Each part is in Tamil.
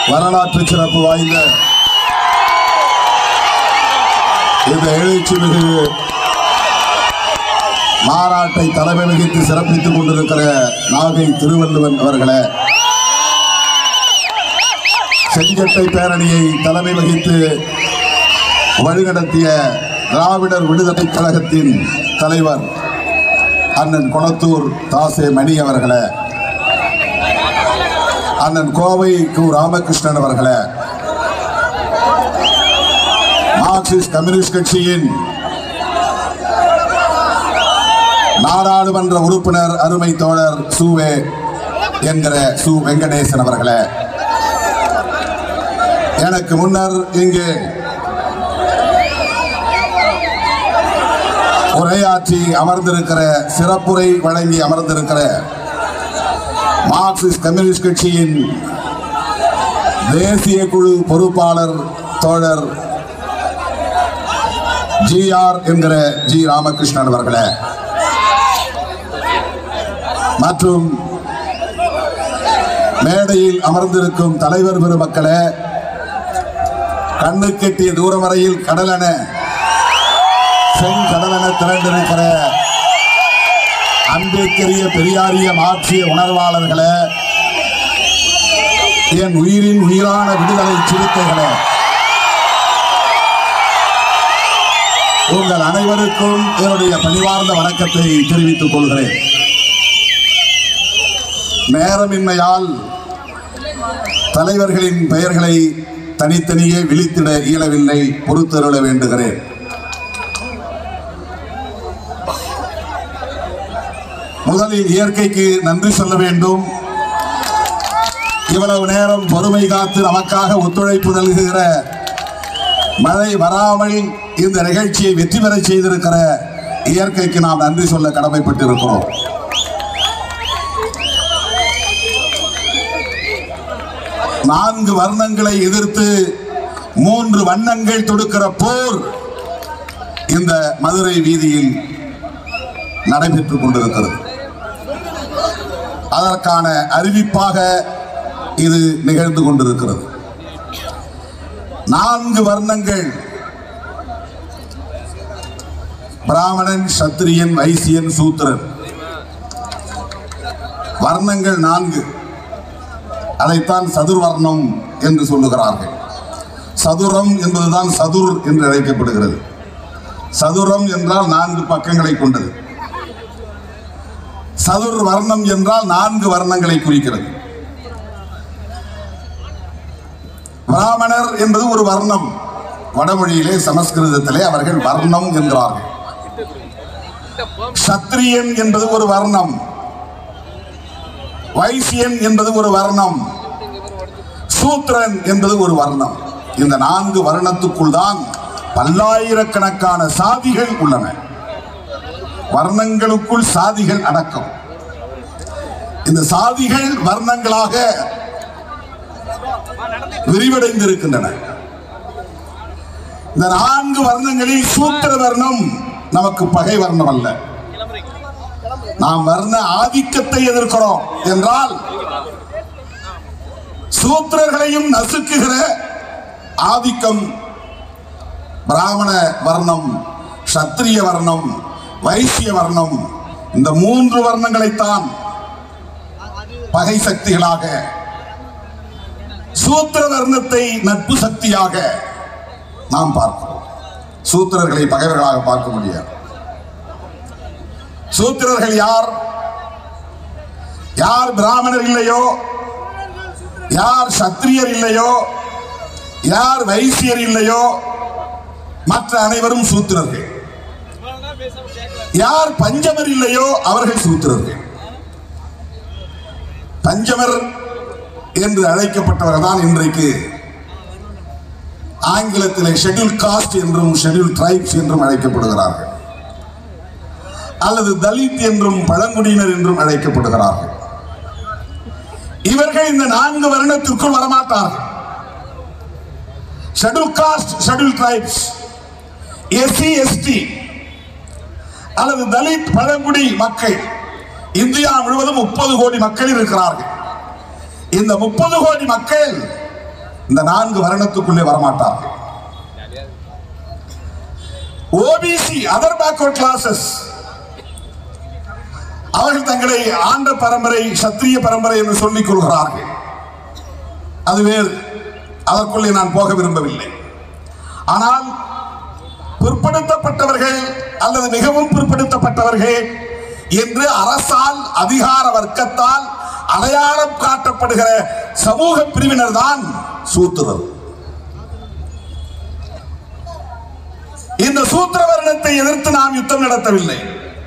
வரலாற்று சிறப்பு வாய்ந்த இந்த எழுச்சிமிகு மாநாட்டை தலைமை வகித்து சிறப்பித்துக் கொண்டிருக்கிற நாகை திருவள்ளுவன் அவர்களே செஞ்சட்டை பேரணியை தலைமை வகித்து வழிநடத்திய திராவிடர் விடுதலை கழகத்தின் தலைவர் அண்ணன் கொளத்தூர் தாசே மணி அவர்களே அண்ணன் கோவை கு ராமகிருஷ்ணன் அவர்களே மார்க்சிஸ்ட் கம்யூனிஸ்ட் கட்சியின் நாடாளுமன்ற உறுப்பினர் அருமை தோழர் சூவே என்கிற சு வெங்கடேசன் அவர்களே எனக்கு முன்னர் இங்கே உரையாற்றி அமர்ந்திருக்கிற சிறப்புரை வழங்கி அமர்ந்திருக்கிற மார்க்சிஸ்ட் கம்யூனிஸ்ட் கட்சியின் தேசிய குழு பொறுப்பாளர் தோழர் ஜிஆர் என்கிற ஜி ராமகிருஷ்ணன் அவர்களே மற்றும் மேடையில் அமர்ந்திருக்கும் தலைவர் பெருமக்களே கண்ணு கெட்டிய தூரம் வரையில் கடலென செங்கடலென திரண்டிருக்கிற அம்பேத்கரிய பெரியாரிய மாற்றிய உணர்வாளர்களே என் உயிரின் உயிரான விடுதலை சிறுத்தைகளே உங்கள் அனைவருக்கும் என்னுடைய பணிவார்ந்த வணக்கத்தை தெரிவித்துக் கொள்கிறேன் நேரமின்மையால் தலைவர்களின் பெயர்களை தனித்தனியே விழித்திட இயலவில்லை பொறுத்தருள வேண்டுகிறேன் முதலில் இயற்கைக்கு நன்றி சொல்ல வேண்டும் இவ்வளவு நேரம் பொறுமை காத்து நமக்காக ஒத்துழைப்பு நல்குகிற மழை வராமல் இந்த நிகழ்ச்சியை வெற்றி பெறச் செய்திருக்கிற இயற்கைக்கு நாம் நன்றி சொல்ல கடமைப்பட்டிருக்கிறோம் நான்கு வர்ணங்களை எதிர்த்து மூன்று வண்ணங்கள் தொடுக்கிற போர் இந்த மதுரை வீதியில் நடைபெற்றுக் கொண்டிருக்கிறது அதற்கான அறிவிப்பாக இது நிகழ்ந்து கொண்டிருக்கிறது நான்கு வர்ணங்கள் பிராமணன் சத்திரியன் வைசியன் சூத்திரன் வர்ணங்கள் நான்கு அதைத்தான் சதுர்வர்ணம் என்று சொல்லுகிறார்கள் சதுரம் என்பதுதான் சதுர் என்று அழைக்கப்படுகிறது சதுரம் என்றால் நான்கு பக்கங்களை கொண்டது சதுர் வர்ணம் என்றால் நான்கு வர்ணங்களை குறிக்கிறது பிராமணர் என்பது ஒரு வர்ணம் வடமொழியிலே சமஸ்கிருதத்திலே அவர்கள் வர்ணம் என்கிறார்கள் சத்திரியன் என்பது ஒரு வர்ணம் வைசியன் என்பது ஒரு வர்ணம் சூத்திரன் என்பது ஒரு வர்ணம் இந்த நான்கு வர்ணத்துக்குள் தான் பல்லாயிரக்கணக்கான சாதிகள் உள்ளன வர்ணங்களுக்குள் சாதிகள் அடக்கம் இந்த சாதிகள் வர்ணங்களாக விரிவடைந்திருக்கின்றன இந்த நான்கு வர்ணங்களில் சூத்திர வர்ணம் நமக்கு பகை வர்ணம் அல்ல நாம் வர்ண ஆதிக்கத்தை எதிர்க்கிறோம் என்றால் சூத்திரர்களையும் நசுக்குகிற ஆதிக்கம் பிராமண வர்ணம் சத்திரிய வர்ணம் வைசிய வர்ணம் இந்த மூன்று வர்ணங்களைத்தான் பகை சக்திகளாக சூத்திர வர்ணத்தை நட்பு சக்தியாக நாம் பார்க்கிறோம் சூத்திரர்களை பகைவர்களாக பார்க்க முடியாது சூத்திரர்கள் யார் யார் பிராமணர் இல்லையோ யார் சத்திரியர் இல்லையோ யார் வைசியர் இல்லையோ மற்ற அனைவரும் சூத்திரர்கள் யார் பஞ்சமர் இல்லையோ அவர்கள் சூத்திரர்கள் பஞ்சமர் என்று அழைக்கப்பட்டவர் தான் இன்றைக்கு ஆங்கிலத்தில் ஷெட்யூல் காஸ்ட் என்றும் ஷெட்யூல் ட்ரைப்ஸ் என்றும் அழைக்கப்படுகிறார்கள் அல்லது தலித் என்றும் பழங்குடியினர் என்றும் அழைக்கப்படுகிறார்கள் இவர்கள் இந்த நான்கு வருடத்திற்குள் வரமாட்டார்கள் schedule caste schedule tribes SC ST அல்லது தலித் பழங்குடி மக்கள் இந்தியா முழுவதும் முப்பது கோடி மக்கள் இருக்கிறார்கள் இந்த முப்பது கோடி மக்கள் இந்த நான்கு வருணத்துக்குள்ளே வரமாட்டார்கள் ஓபிசி அதர் பேக்வர்ட் கிளாஸஸ் அவர்கள் தங்களை ஆண்ட பரம்பரை சத்திரிய பரம்பரை என்று சொல்லிக் கொள்கிறார்கள் அது வேறு அதற்குள்ளே நான் போக விரும்பவில்லை ஆனால் பிற்படுத்தப்பட்டவர்கள் அல்லது மிகவும் பிற்படுத்தப்பட்டவர்கள் என்று அரசால் அதிகார வர்க்கத்தால் அடையாளம் காட்டப்படுகிற சமூக பிரிவினர் தான் சூத்திரர் இந்த சூத்திர வர்ணத்தை எதிர்த்து நாம் யுத்தம் நடத்தவில்லை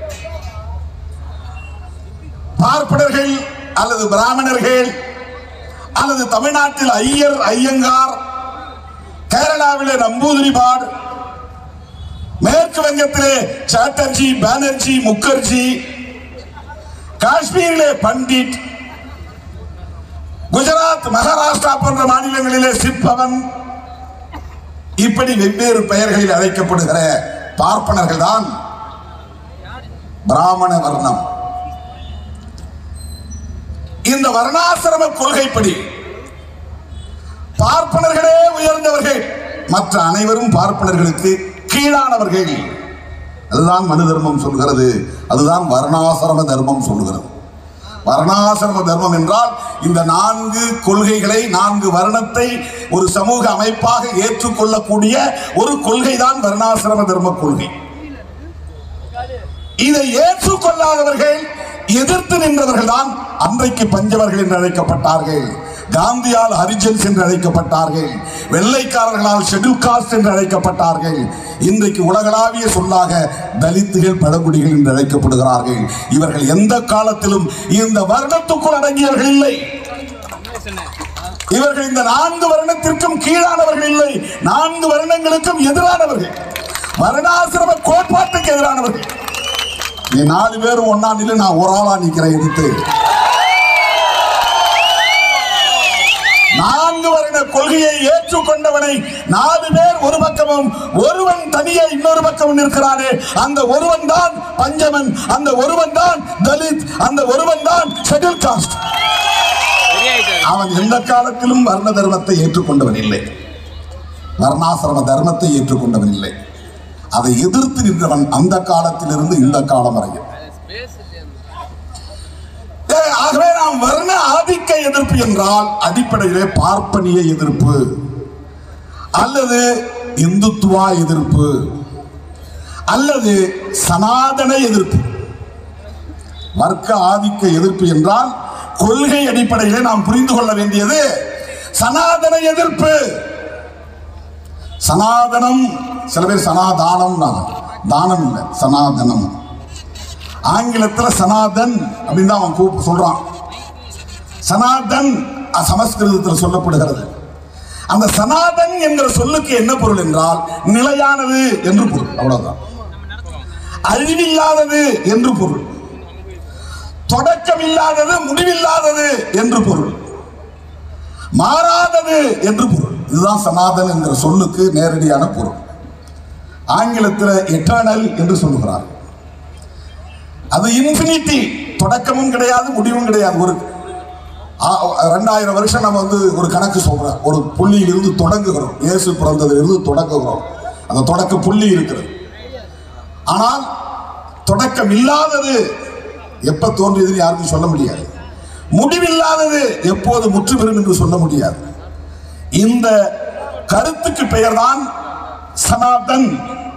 பார்ப்பனர்கள் அல்லது பிராமணர்கள் அல்லது தமிழ்நாட்டில் ஐயர் ஐயங்கார் கேரளாவிலே நம்பூதிரிபாடு மேற்கு வங்கத்திலே சாட்டர்ஜி பானர்ஜி முகர்ஜி காஷ்மீரிலே பண்டிட் குஜராத் மகாராஷ்டிரா போன்ற மாநிலங்களிலே சிற்பவன் இப்படி வெவ்வேறு பெயர்களில் அழைக்கப்படுகிற பார்ப்பனர்கள் தான் பிராமண வர்ணம் இந்த வர்ணாசிரம கொள்கைப்படி பார்ப்பனர்களே உயர்ந்தவர்கள் மற்ற அனைவரும் பார்ப்பனர்களுக்கு கீழானவர்கள் அதுதான் மனு தர்மம் சொல்கிறது அதுதான் வர்ணாசிரம தர்மம் சொல்கிறது வர்ணாசிரம தர்மம் என்றால் இந்த நான்கு கொள்கைகளை நான்கு வர்ணத்தை ஒரு சமூக அமைப்பாக ஏற்றுக்கொள்ளக்கூடிய ஒரு கொள்கை தான் வர்ணாசிரம தர்ம கொள்கை இதை ஏற்றுக்கொள்ளாதவர்கள் எதிர்த்து நின்றவர்கள் தான் அன்றைக்கு பஞ்சவர்கள் என்று அழைக்கப்பட்டார்கள் காந்தியால் ஹரிஜன்ஸ் என்று அழைக்கப்பட்டார்கள் வெள்ளைக்காரர்களால் ஷெட்யூல் காஸ்ட் என்று அழைக்கப்பட்டார்கள் இன்றைக்கு உலகளாவிய சொல்லாக தலித்துகள் பழங்குடிகள் என்று அழைக்கப்படுகிறார்கள் இவர்கள் எந்த காலத்திலும் இந்த வருடத்துக்குள் அடங்கியவர்கள் இல்லை இவர்கள் இந்த நான்கு வருடத்திற்கும் கீழானவர்கள் இல்லை நான்கு வருடங்களுக்கும் எதிரானவர்கள் வருடாசிரம கோட்பாட்டுக்கு எதிரானவர்கள் நீ நாலு பேரும் ஒன்னா நில்லு நான் ஒரு ஆளா நிக்கிறேன் எதிர்த்து நான்கு வருட கொள்கையை ஏற்றுக்கொண்டவனை நாலு பேர் ஒரு பக்கமும் ஒருவன் தனியே இன்னொரு பக்கமும் நிற்கிறானே அந்த ஒருவன் தான் பஞ்சமன் அந்த ஒருவன் தான் தலித் அந்த ஒருவன் தான் ஷெட்யூல் காஸ்ட் அவன் எந்த காலத்திலும் வர்ண தர்மத்தை ஏற்றுக்கொண்டவன் இல்லை வர்ணாசிரம தர்மத்தை ஏற்றுக்கொண்டவன் இல்லை அதை எதிர்த்து நின்றவன் அந்த காலத்திலிருந்து இந்த காலம் வரையில் ஏ, ஆகவே நாம் வர்ண ஆதிக்க எதிர்ப்பு என்றால் அடிப்படையிலே பார்ப்பனிய எதிர்ப்பு அல்லது இந்துத்துவா எதிர்ப்பு அல்லது சனாதன எதிர்ப்பு வர்க்க ஆதிக்க எதிர்ப்பு என்றால் கொள்கை அடிப்படையிலே நாம் புரிந்து கொள்ள வேண்டியது சனாதன எதிர்ப்பு சனாதனம் சில பேர் சனாதானம் தானம் இல்லை சனாதனம் ஆங்கிலத்தில் சனாதன் அப்படின்னு தான் அவன் கூப்பிட்டு சொல்றான் சனாதன் அ- சமஸ்கிருதத்தில் சொல்லப்படுகிறது அந்த சனாதன் என்கிற சொல்லுக்கு என்ன பொருள் என்றால் நிலையானது என்று பொருள் அவ்வளவுதான் அழிவில்லாதது என்று பொருள் தொடக்கமில்லாதது முடிவில்லாதது என்று பொருள் மாறாதது என்று பொருள் இதுதான் சனாதன் என்கிற சொல்லுக்கு நேரடியான பொருள் ஆங்கிலத்தில் எட்டர்னல் என்று சொல்லுகிறார் அது இன்ஃபினிட்டி தொடக்கமும் கிடையாது முடிவும் கிடையாது ஒரு ஆ- ரெண்டாயிரம் வருஷம் நம்ம வந்து ஒரு கணக்கு சொல்றோம் ஒரு புள்ளியிலிருந்து தொடங்குகிறோம் இயேசு பிறந்ததிலிருந்து தொடங்குகிறோம் அந்த தொடக்க புள்ளி இருக்கிறது ஆனால் தொடக்கம் இல்லாதது எப்ப தோன்றியதுன்னு யாருக்கும் சொல்ல முடியாது முடிவில்லாதது எப்போது முற்று பெறும் என்று சொல்ல முடியாது இந்த கருத்துக்கு பெயர்தான் சனாதன்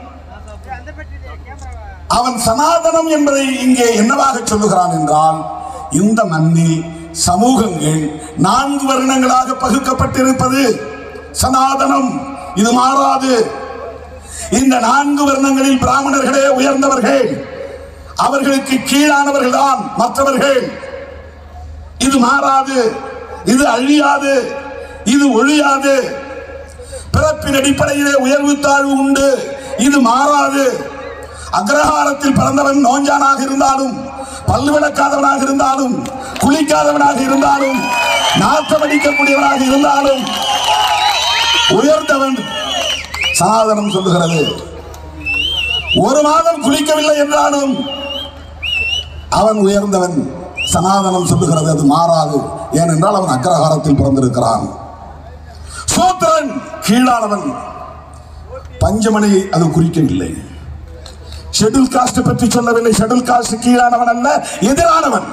அவன் சனாதனம் என்பதை இங்கே என்னவாக சொல்லுகிறான் என்றால் இந்த மண்ணில் சமூகங்கள் நான்கு வருணங்களாக பகுக்கப்பட்டிருப்பது சனாதனம் இது மாறாது இந்த நான்கு வருணங்களில் பிராமணர்களே உயர்ந்தவர்கள் அவர்களுக்கு கீழானவர்கள் தான் மற்றவர்கள் இது மாறாது இது அழியாது இது ஒழியாது பிறப்பின் அடிப்படையிலே உயர்வு தாழ்வு உண்டு இது மாறாது அக்ரஹாரத்தில் பிறந்தவன் நோஞ்சானாக இருந்தாலும் பல்லு விளக்காதவனாக இருந்தாலும் குளிக்காதவனாக இருந்தாலும் நாற்றம் அடிக்கக்கூடியவனாக இருந்தாலும் உயர்ந்தவன் சனாதனம் சொல்லுகிறது ஒரு மாதம் குளிக்கவில்லை என்றாலும் அவன் உயர்ந்தவன் சனாதனம் சொல்லுகிறது அது மாறாது ஏனென்றால் அவன் அக்ரஹாரத்தில் பிறந்திருக்கிறான் சூத்திரன் கீழானவன் பஞ்சமனையை அது குறிக்கவில்லை ஷெட்யூல் காஸ்ட் பற்றி சொல்லவில்லை ஷெட்யூல் காஸ்ட் கீழானவன் அல்ல எதிரானவன்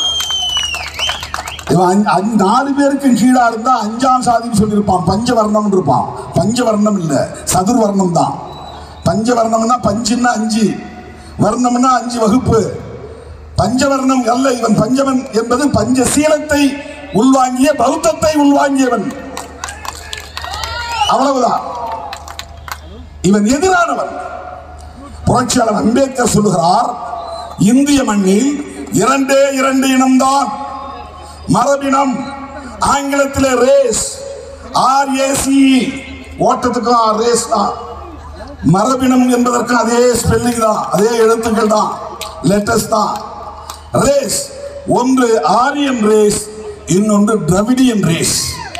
இவன் அஞ்சு- அஞ்சு- நாலு பேருக்கும் கீழா இருந்தா அஞ்சாம் சாதின்னு சொல்லியிருப்பான் பஞ்சவர்ணம் இருப்பான் பஞ்சவர்ணம் இல்ல சதுர்வர்ணம் தான் பஞ்சவர்ணம்னா பஞ்சுன்னா அஞ்சு வர்ணம்னா அஞ்சு வகுப்பு பஞ்சவர்ணம் அல்ல இவன் பஞ்சவன் என்பது பஞ்சசீலத்தை உள்வாங்கிய பௌத்தத்தை உள்வாங்கியவன் அவ்வளவுதான் இவன் எதிரானவன் புரட்சியாளர் அம்பேத்கர் சொல்லுகிறார் இந்திய மண்ணில் இரண்டே இரண்டு இனம்தான் மரபினம் ஆங்கிலத்தில் ரேஸ் ஆர்ஏசி ஓட்டத்துக்கும் ரேஸ் தான் மரபினம் என்பதற்கு அதே ஸ்பெல்லிங் தான் அதே எழுத்துக்கள் தான் லெட்டர்ஸ் தான் ரேஸ் ஒன்று ஆரியன் ரேஸ் இன்னொன்று திராவிடியன் ரேஸ்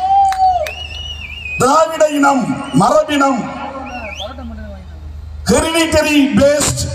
திராவிட இனம் மரபினம் hereditary based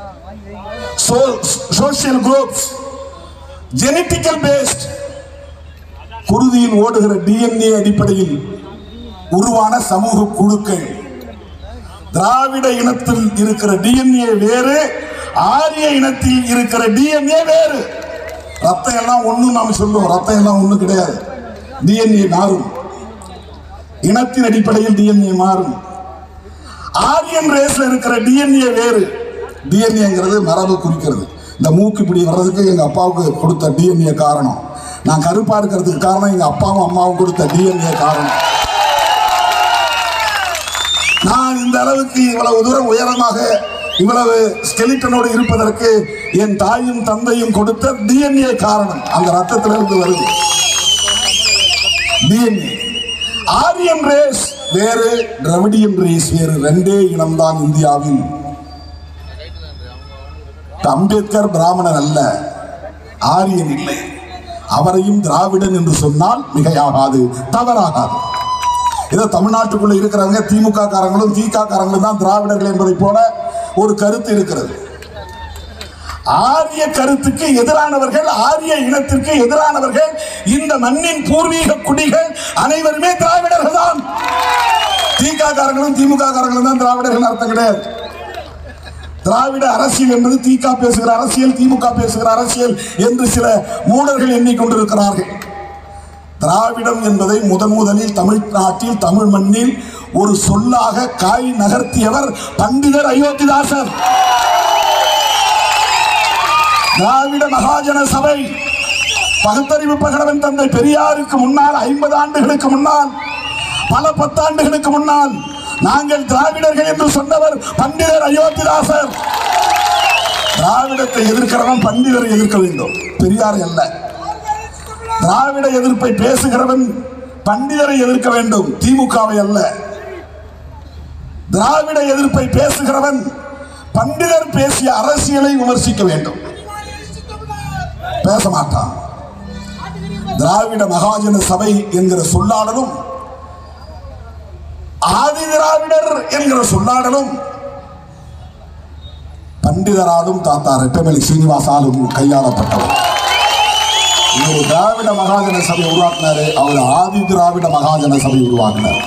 social groups genetical based குருதியில் ஓடுகிற டிஎன்ஏ அடிப்படையில் உருவான சமூக குழுக்கள் திராவிட இனத்தில் இருக்கிற டிஎன்ஏ வேறு ஆரிய இனத்தில் இருக்கிற டிஎன்ஏ வேறு ரத்தம் எல்லாம் ஒண்ணு நாம சொல்லுவோம் ரத்தம் எல்லாம் ஒண்ணு கிடையாது டிஎன்ஏ மாறும் இனத்தின் அடிப்படையில் டிஎன்ஏ மாறும் ஆரியன் ரேஸ்ல இருக்கிற டிஎன்ஏ வேறு டிஎன்ஏங்கிறது மரபு குறிக்கிறது இந்த மூக்கு இப்படி வர்றதுக்கு எங்க அப்பாவுக்கு கொடுத்த டிஎன்ஏ காரணம் நான் கருப்பா இருக்கிறதுக்கு காரணம் எங்க அப்பாவும் அம்மாவும் கொடுத்த டிஎன்ஏ காரணம் நான் இந்த அளவுக்கு இவ்வளவு தூரம் உயரமாக இவ்வளவு ஸ்கெலிட்டனோடு இருப்பதற்கு என் தாயும் தந்தையும் கொடுத்த டிஎன்ஏ காரணம் அந்த ரத்தத்திலிருந்து வருது டிஎன்ஏ ஆரியன் ரேஸ் வேறு திராவிடியன் ரேஸ் வேறு ரெண்டே இனம்தான் இந்தியாவில் அம்பேத்கர் பிராமணன் அல்ல ஆரியன் இல்லை அவரையும் திராவிடன் என்று சொன்னால் மிகையாகாது தவறாகாது ஏதோ தமிழ்நாட்டுக்குள்ள இருக்கிறவங்க திமுக காரங்களும் திக காரங்களும் தான் திராவிடர்கள் என்பதை போல ஒரு கருத்து இருக்கிறது ஆரிய கருத்துக்கு எதிரானவர்கள் ஆரிய இனத்திற்கு எதிரானவர்கள் இந்த மண்ணின் பூர்வீக குடிகள் அனைவருமே திராவிடர்கள் தான் திக காரங்களும் திமுக காரங்களும் தான் திராவிடர்கள் அர்த்தம் கிடையாது திராவிட அரசியல் என்பது திக பேசுகிற அரசியல் திமுக பேசுகிற அரசியல் என்று சில மூடர்கள் எண்ணிக்கொண்டிருக்கிறார்கள் திராவிடம் என்பதை முதன் முதலில் தமிழ்நாட்டில் தமிழ் மண்ணில் ஒரு சொல்லாக காய் நகர்த்தியவர் பண்டிதர் அயோத்திதாசர் திராவிட மகாஜன சபை பகுத்தறிவு பகடவன் தந்தை பெரியாருக்கு முன்னால் ஐம்பது ஆண்டுகளுக்கு முன்னால் பல பத்தாண்டுகளுக்கு முன்னால் நாங்கள் திராவிடர்கள் என்று சொன்னவர் பண்டிதர் அயோத்திதாசர் திராவிடத்தை எதிர்க்கிறவன் பண்டிதரை எதிர்க்க வேண்டும் பெரியார் அல்ல திராவிட எதிர்ப்பை பேசுகிறவன் பண்டிதரை எதிர்க்க வேண்டும் திமுகவை அல்ல திராவிட எதிர்ப்பை பேசுகிறவன் பண்டிதர் பேசிய அரசியலை விமர்சிக்க வேண்டும் பேச மாட்டான் திராவிட மகாஜன சபை என்கிற சொல்லாடலும் ஆதி திராவிடர் என்கிற சொல்லாடலும் பண்டிதராலும் தாத்தா ரெட்டமலி சீனிவாசாலும் கையாளப்பட்டவர் இவர் திராவிட மகாஜன சபை உருவாக்கினாரு அவர் ஆதி திராவிட மகாஜன சபை உருவாக்கினார்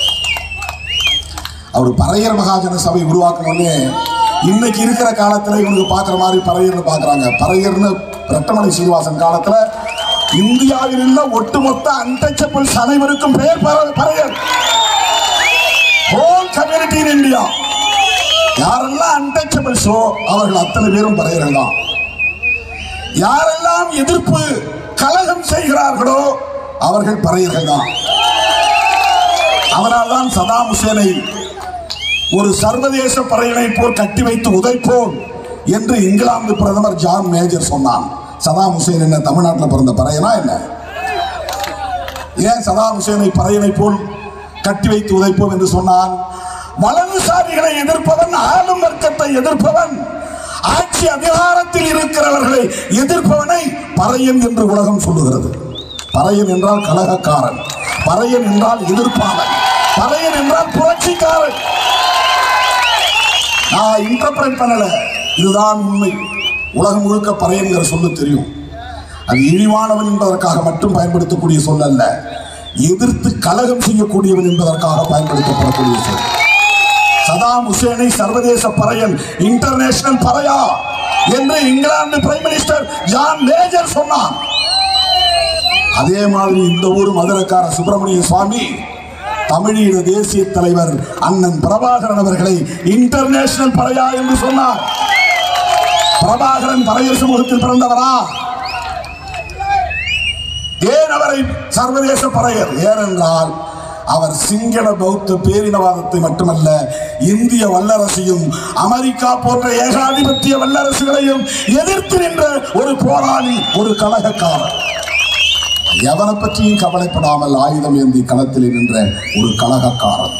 அவர் பறையர் மகாஜன சபை உருவாக்கணும்னே இன்னைக்கு இருக்கிற காலத்துல இவங்க பார்க்குற மாதிரி பறையர்னு பார்க்குறாங்க பறையர்னு ரெட்டமலை சீனிவாசன் காலத்துல இந்தியாவில் உள்ள ஒட்டுமொத்த அன்டச்சபிள்ஸ் அனைவருக்கும் பெயர் பற- Paraiyar whole community in India யாரெல்லாம் அன்டச்சபிள்ஸோ அவர்கள் அத்தனை பேரும் பறையர்கள் தான் யாரெல்லாம் எதிர்ப்பு கலகம் செய்கிறார்களோ அவர்கள் பறையர்கள் தான் அதனால் தான் சதாம் ஹுசேனை ஒரு சர்வதேச பறையனை போல் கட்டி வைத்து உதைப்போம் என்று இங்கிலாந்து பிரதமர் ஜான் மேஜர் சொன்னான் சதாம் ஹுசேன் என்ன தமிழ்நாட்டில் பிறந்த பறையனா என்ன ஏன் சதாம் ஹுசேனை பறையனை போல் கட்டி வைத்து உதைப்போம் என்று சொன்னான் வலதுசாரிகளை எதிர்ப்பவன் ஆளும் வர்க்கத்தை எதிர்ப்பவன் ஆட்சி அதிகாரத்தில் இருக்கிறவர்களை எதிர்ப்பவனை பறையன் என்று உலகம் சொல்லுகிறது பறையன் என்றால் கலகக்காரன் பறையன் என்றால் எதிர்ப்பாளன் பறையன் என்றால் புரட்சிக்காரன் நான் இன்டர்பிரட் பண்ணல இதுதான் உண்மை உலகம் முழுக்க பறையன்கிற சொல்லு தெரியும் அது இழிவானவன் என்பதற்காக மட்டும் பயன்படுத்தக்கூடிய சொல் அல்ல எதிர்த்து கலகம் செய்யக்கூடியவன் என்பதற்காக பயன்படுத்தப்படக்கூடிய சொல் சதாம் ஹுசேனை சர்வதேச பறையன் இன்டர்நேஷனல் பறையா என்று இங்கிலாந்து பிரைம் மினிஸ்டர் ஜான் மேஜர் சொன்னான் அதே மாதிரி இந்த ஊர் மதுரக்கார சுப்பிரமணிய சுவாமி தமிழீழ தேசிய தலைவர் அண்ணன் பிரபாகரன் அவர்களை இன்டர்நேஷனல் பறையா என்று சொன்னார் பிரபாகரன் பறையர் சமூகத்தில் பிறந்தவரா ஏன் அவரை சர்வதேச பறையர் ஏனென்றால் அவர் சிங்கள பௌத்த பேரினவாதத்தை மட்டுமல்ல இந்திய வல்லரசையும் அமெரிக்கா போன்ற ஏகாதிபத்திய வல்லரசுகளையும் எதிர்த்து நின்ற ஒரு போராளி ஒரு கழகக்காரர் எவனை பற்றியும் கவலைப்படாமல் ஆயுதம் ஏந்தி களத்தில் நின்ற ஒரு கழகக்காரன்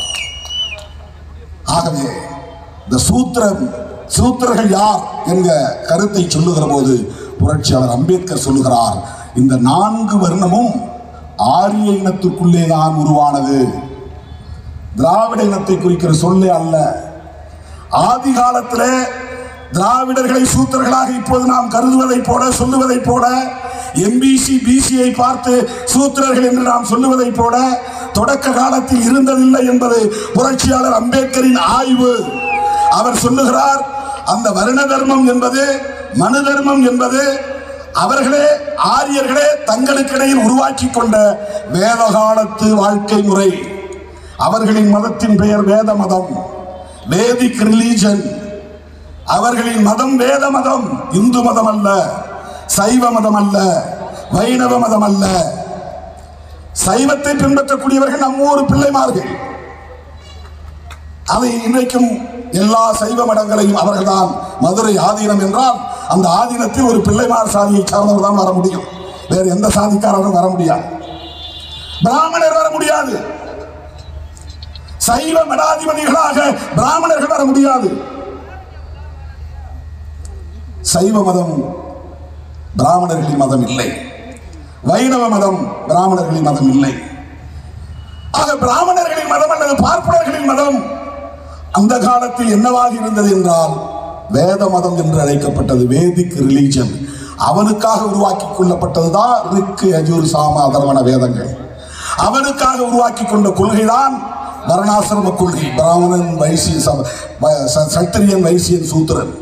ஆகவே இந்த சூத்திரம் சூத்திரர்கள் யார் என்க கருத்தை சொல்லுகிற போது புரட்சியாளர் அம்பேத்கர் சொல்லுகிறார் இந்த நான்கு வர்ணமும் ஆரிய இனத்துக்குள்ளே தான் உருவானது திராவிட இனத்தை குறிக்கிற சொல்லே அல்ல ஆதி காலத்திலே திராவிடர்களை சூத்திரர்களாக இப்போது நாம் கருதுவதைப் போல சொல்லுவதைப் போல எம்பிசி பிசியை பார்த்து சூத்திரர்கள் என்று நாம் சொல்லுவதைப் போல தொடக்க காலத்தில் இருந்ததில்லை என்பது புரட்சியாளர் அம்பேத்கரின் ஆய்வு அவர் சொல்லுகிறார் அந்த வருண தர்மம் என்பது மனு தர்மம் என்பது அவர்களே ஆரியர்களே தங்களுக்கிடையில் உருவாக்கி கொண்ட வேத காலத்து வாழ்க்கை முறை அவர்களின் மதத்தின் பெயர் வேத மதம் வேதிக் ரிலீஜன் அவர்களின் மதம் வேத மதம் இந்து மதம் அல்ல சைவ மதம் அல்ல வைணவ மதம் அல்ல சைவத்தை பின்பற்றக்கூடியவர்கள் நம்ம ஊர் பிள்ளைமார்கள் அதை இன்றைக்கும் எல்லா சைவ மடங்களையும் அவர்கள்தான் மதுரை ஆதீனம் என்றால் அந்த ஆதீனத்தில் ஒரு பிள்ளைமார் சாதியை சார்ந்தவர் தான் வர முடியும் வேறு எந்த சாதிக்காரரும் வர முடியாது பிராமணர் வர முடியாது சைவ மடாதிபதிகளாக பிராமணர்கள் வர முடியாது சைவ மதம் பிராமணர்களின் மதம் இல்லை வைணவ மதம் பிராமணர்களின் மதம் இல்லை ஆக பிராமணர்களின் மதம் அல்லது பார்ப்பனர்களின் மதம் அந்த காலத்தில் என்னவாக இருந்தது என்றால் வேத மதம் என்று அழைக்கப்பட்டது வேதிக் ரிலீஜன் அவனுக்காக உருவாக்கி கொள்ளப்பட்டதுதான் ரிக்கு யஜூர் சாம அதர்வன வேதங்கள் அவனுக்காக உருவாக்கி கொண்ட கொள்கைதான் வர்ணாசிரம கொள்கை பிராமணன் வைசிய சம- வ- ச- சத்திரியன் வைசியன் சூத்திரன்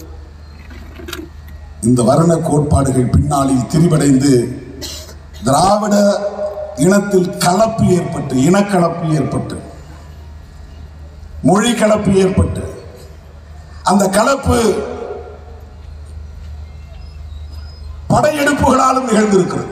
இந்த வர்ண கோட்பாடுகள் பின்னாளில் திரிவடைந்து திராவிட இனத்தில் கலப்பு ஏற்பட்டு இனக்கலப்பு ஏற்பட்டு மொழி கலப்பு ஏற்பட்டு அந்த கலப்பு படையெடுப்புகளாலும் நிகழ்ந்திருக்கிறது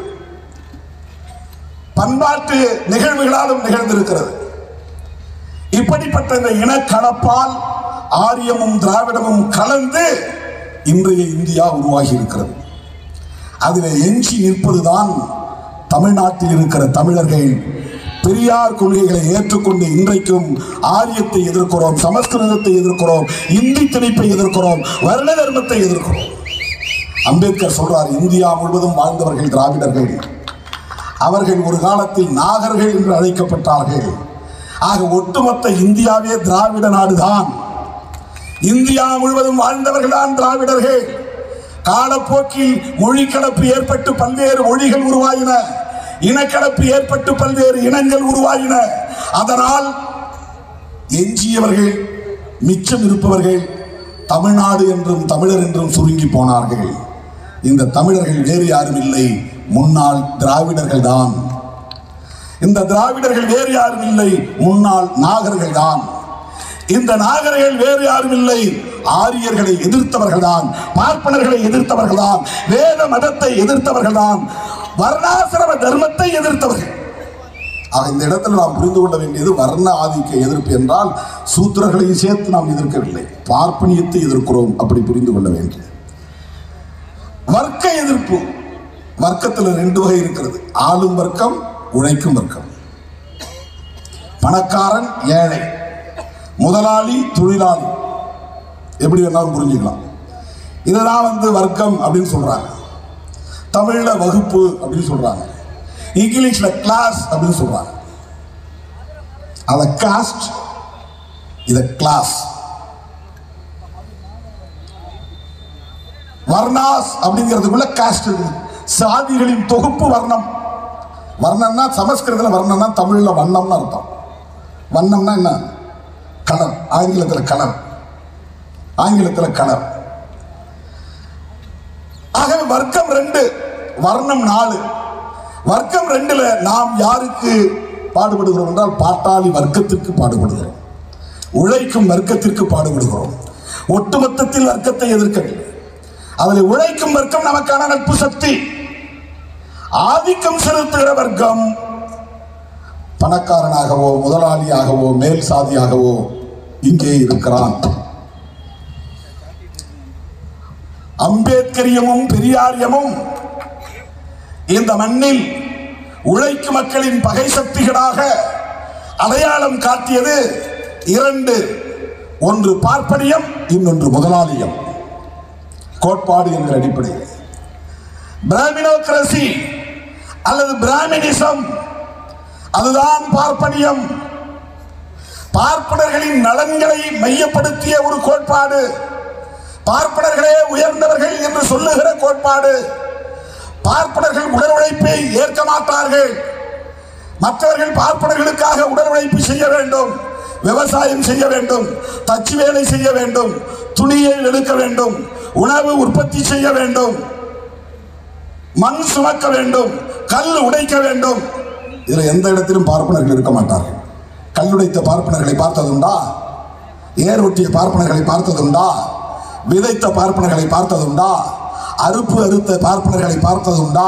பண்பாட்டு நிகழ்வுகளாலும் நிகழ்ந்திருக்கிறது இப்படிப்பட்ட இந்த இனக்கலப்பால் ஆரியமும் திராவிடமும் கலந்து இன்றைய இந்தியா உருவாகி இருக்கிறது அதில் எஞ்சி நிற்பதுதான் தமிழ்நாட்டில் இருக்கிற தமிழர்கள் பெரியார் கொள்கைகளை ஏற்றுக்கொண்டு இன்றைக்கும் ஆரியத்தை எதிர்க்கிறோம் சமஸ்கிருதத்தை எதிர்க்கிறோம் இந்தி திணிப்பை எதிர்க்கிறோம் வருண தர்மத்தை எதிர்க்கிறோம் அம்பேத்கர் சொல்றார் இந்தியா முழுவதும் வாழ்ந்தவர்கள் திராவிடர்கள் அவர்கள் ஒரு காலத்தில் நாகர்கள் என்று அழைக்கப்பட்டார்கள் ஆக ஒட்டுமொத்த இந்தியாவே திராவிட நாடுதான் இந்தியா முழுவதும் வாழ்ந்தவர்கள் தான் திராவிடர்கள் காலப்போக்கில் மொழி கலப்பு ஏற்பட்டு பல்வேறு மொழிகள் உருவாயின இனக்கலப்பு ஏற்பட்டு பல்வேறு இனங்கள் உருவாயின அதனால் எஞ்சியவர்கள் மிச்சம் இருப்பவர்கள் தமிழ்நாடு என்றும் தமிழர் என்றும் சுருங்கி போனார்கள் இந்த தமிழர்கள் வேறு யாரும் இல்லை முன்னாள் திராவிடர்கள் தான் இந்த திராவிடர்கள் வேறு யாரும் இல்லை முன்னாள் நாகர்கள் தான் இந்த நாகர்கள் வேறு யாரும் இல்லை ஆரியர்களை எதிர்த்தவர்கள் தான் பார்ப்பனர்களை எதிர்த்தவர்கள் தான் வேத மதத்தை எதிர்த்தவர்கள் தான் வர்ணாசிரம தர்மத்தை எதிர்த்தவர்கள் ஆக இந்த இடத்துல நாம் புரிந்து கொள்ள வேண்டியது வர்ண ஆதிக்க எதிர்ப்பு என்றால் சூத்திரர்களையும் சேர்த்து நாம் எதிர்க்கவில்லை பார்ப்பனியத்தை எதிர்க்கிறோம் அப்படி புரிந்து கொள்ள வேண்டும் வர்க்க எதிர்ப்பு வர்க்கத்தில் ரெண்டு வகை இருக்கிறது ஆளும் வர்க்கம் உழைக்கும் வர்க்கம் பணக்காரன் ஏழை முதலாளி தொழிலாளி எப்படி வேணாலும் புரிஞ்சுக்கலாம் இதெல்லாம் வந்து வர்க்கம் அப்படின்னு சொல்றாங்க தமிழ்ல வகுப்பு அப்படின்னு சொல்றாங்க இங்கிலீஷ்ல கிளாஸ் அப்படின்னு சொல்றாங்க அத காஸ்ட் இத கிளாஸ் வர்ணாஸ் அப்படிங்கிறதுக்குள்ள காஸ்ட் இருக்குது சாதிகளின் தொகுப்பு வர்ணம் வர்ணம்னா சமஸ்கிருதத்தில் வர்ணம்னா தமிழ்ல வண்ணம்னு அர்த்தம் வண்ணம்னா என்ன கலர் ஆங்கிலத்தில் கலர் ஆங்கிலத்தில் கலர் ஆகவே வர்க்கம் ரெண்டு வர்ணம் நாலு வர்க்கம் ரெண்டுல நாம் யாருக்கு பாடுபடுகிறோம் என்றால் பாட்டாளி வர்க்கத்திற்கு பாடுபடுகிறோம் உழைக்கும் வர்க்கத்திற்கு பாடுபடுகிறோம் ஒட்டுமொத்தத்தில் வர்க்கத்தை எதிர்க்கவில்லை அதில் உழைக்கும் வர்க்கம் நமக்கான நட்பு சக்தி ஆதிக்கம் செலுத்துகிற வர்க்கம் பணக்காரனாகவோ முதலாளியாகவோ மேல் சாதியாகவோ இங்கே இருக்கிறான் அம்பேத்கரியமும் பெரியாரியமும் இந்த மண்ணில் உழைக்கும் மக்களின் பகை சக்திகளாக அடையாளம் காட்டியது இரண்டு ஒன்று பார்ப்பனியம் இன்னொன்று முதலாளியம் கோட்பாடு என்கிற அடிப்படையில் பிராமினோக்ரசி அல்லது பிராமினிசம் அதுதான் பார்ப்பனியம் பார்ப்பனர்களின் நலன்களை மையப்படுத்திய ஒரு கோட்பாடு பார்ப்பனர்களே உயர்ந்தவர்கள் என்று சொல்லுகிற கோட்பாடு பார்ப்பனர்கள் உடல் உழைப்பை ஏற்க மாட்டார்கள் மற்றவர்கள் பார்ப்பனர்களுக்காக உடல் உழைப்பு செய்ய வேண்டும் விவசாயம் செய்ய வேண்டும் தச்சு வேலை செய்ய வேண்டும் துணியை எடுக்க வேண்டும் உணவு உற்பத்தி செய்ய வேண்டும் மண் சுமக்க வேண்டும் கல் உடைக்க வேண்டும் இதுல எந்த இடத்திலும் பார்ப்பனர்கள் இருக்க மாட்டார்கள் கல்லுடைத்த பார்ப்பனர்களை பார்த்ததுண்டா ஏர் ஒட்டிய பார்ப்பனர்களை பார்த்ததுண்டா விதைத்த பார்ப்பனர்களை பார்த்ததுண்டா அறுப்பு அறுத்த பார்ப்பனர்களை பார்த்ததுண்டா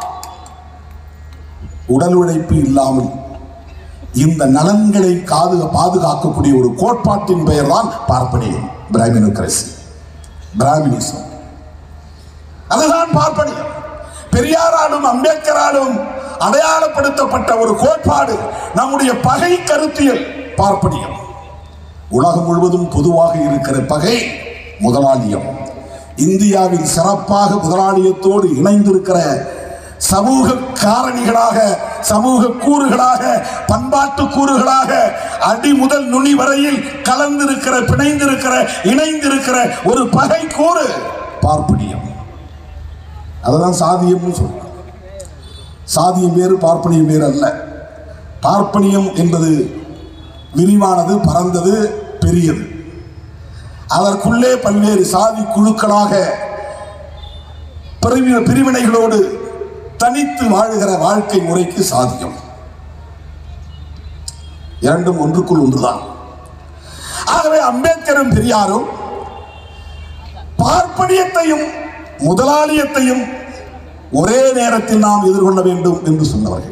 உடல் உழைப்பு இல்லாமல் இந்த நலன்களை காது பாதுகாக்கக்கூடிய ஒரு கோட்பாட்டின் பெயர் தான் பார்ப்பனியம் பிராமினோக்ரசி பிராமினிசம் அதுதான் பார்ப்பனியம் பெரியாராலும் அம்பேத்கராலும் அடையாளப்படுத்தப்பட்ட ஒரு கோட்பாடு நம்முடைய பகை கருத்தியல் பார்ப்பனியம் உலகம் முழுவதும் பொதுவாக இருக்கிற பகை முதலாளியம் இந்தியாவில் சிறப்பாக முதலாளியத்தோடு இணைந்திருக்கிற சமூக காரணிகளாக சமூக கூறுகளாக பண்பாட்டு கூறுகளாக அடி முதல் நுனி வரையில் கலந்திருக்கிற பிணைந்திருக்கிற இணைந்திருக்கிற ஒரு பகை கூறு பார்ப்பனியம் அததான் சாதியம்னு சொல்றாங்க சாதியம் வேறு பார்ப்பனியம் வேறு அல்ல பார்ப்பனியம் என்பது விரிவானது பரந்தது பெரியது அதற்குள்ளே பல்வேறு சாதி குழுக்களாக பிரிவி- பிரிவினைகளோடு தனித்து வாழுகிற வாழ்க்கை முறைக்கு சாதியம் இரண்டும் ஒன்றுக்குள் ஒன்றுதான் ஆகவே அம்பேத்கரும் பெரியாரும் பார்ப்பனியத்தையும் முதலாளியத்தையும் ஒரே நேரத்தில் நாம் எதிர்கொள்ள வேண்டும் என்று சொன்னவர்கள்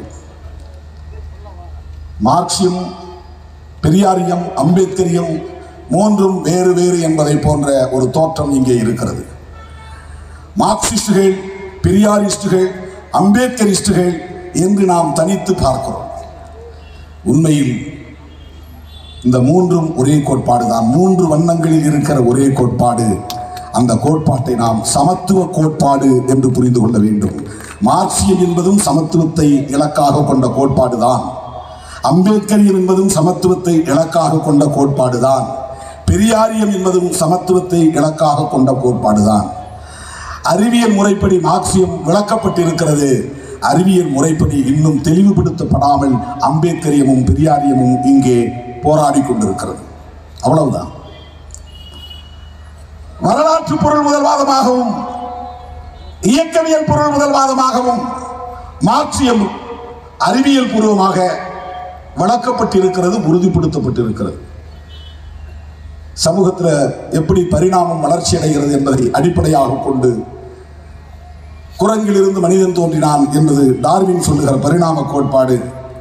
மார்க்சியம் பெரியாரியம் அம்பேத்கரியம் மூன்றும் வேறு வேறு என்பதை போன்ற ஒரு தோற்றம் இங்கே இருக்கிறது மார்க்சிஸ்டுகள் பெரியாரிஸ்டுகள் அம்பேத்கரிஸ்டுகள் என்று நாம் தனித்து பார்க்கிறோம் உண்மையில் இந்த மூன்றும் ஒரே கோட்பாடு தான் மூன்று வண்ணங்களில் இருக்கிற ஒரே கோட்பாடு அந்த கோட்பாட்டை நாம் சமத்துவ கோட்பாடு என்று புரிந்து கொள்ள வேண்டும் மார்க்சியம் என்பதும் சமத்துவத்தை இலக்காக கொண்ட கோட்பாடு தான் அம்பேத்கரியம் என்பதும் சமத்துவத்தை இலக்காக கொண்ட கோட்பாடு தான் பெரியாரியம் என்பதும் சமத்துவத்தை இலக்காக கொண்ட கோட்பாடு தான் அறிவியல் முறைப்படி மார்க்சியம் விளக்கப்பட்டிருக்கிறது அறிவியல் முறைப்படி இன்னும் தெளிவுபடுத்தப்படாமல் அம்பேத்கரியமும் பெரியாரியமும் இங்கே போராடி கொண்டிருக்கிறது அவ்வளவுதான் வரலாற்று பொருள் முதல்வாதமாகவும் இயக்கவியல் பொருள் முதல்வாதமாகவும் மார்க்சியம் அறிவியல் பூர்வமாக வளர்க்கப்பட்டிருக்கிறது உறுதிப்படுத்தப்பட்டிருக்கிறது சமூகத்தில் எப்படி பரிணாமம் வளர்ச்சி அடைகிறது என்பதை அடிப்படையாக கொண்டு குரங்கிலிருந்து மனிதன் தோன்றினான் என்பது டார்வின் சொல்லுகிற பரிணாம கோட்பாடு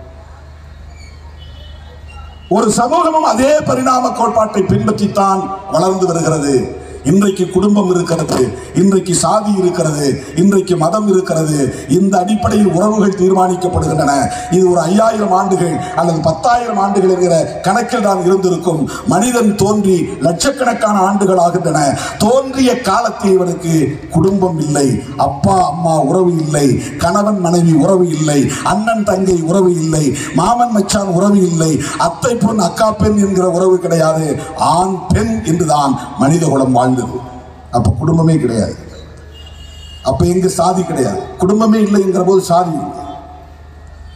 ஒரு சமூகமும் அதே பரிணாம கோட்பாட்டை பின்பற்றித்தான் வளர்ந்து வருகிறது இன்றைக்கு குடும்பம் இருக்கிறது இன்றைக்கு சாதி இருக்கிறது இன்றைக்கு மதம் இருக்கிறது இந்த அடிப்படையில் உறவுகள் தீர்மானிக்கப்படுகின்றன இது ஒரு ஐயாயிரம் ஆண்டுகள் அல்லது பத்தாயிரம் ஆண்டுகள் என்கிற கணக்கில் தான் இருந்திருக்கும் மனிதன் தோன்றி லட்சக்கணக்கான ஆண்டுகள் ஆகின்றன தோன்றிய காலத்தில் இவனுக்கு குடும்பம் இல்லை அப்பா அம்மா உறவு இல்லை கணவன் மனைவி உறவு இல்லை அண்ணன் தங்கை உறவு இல்லை மாமன் மச்சான் உறவு இல்லை அத்தை பொன் அக்கா பெண் என்கிற உறவு கிடையாது ஆண் பெண் என்றுதான் மனித குலம் வாழ்ந்தது அப்ப குடும்பமே கிடையாது அப்ப எங்க சாதி கிடையாது குடும்பமே இல்லைங்கிற போது சாதி இல்லை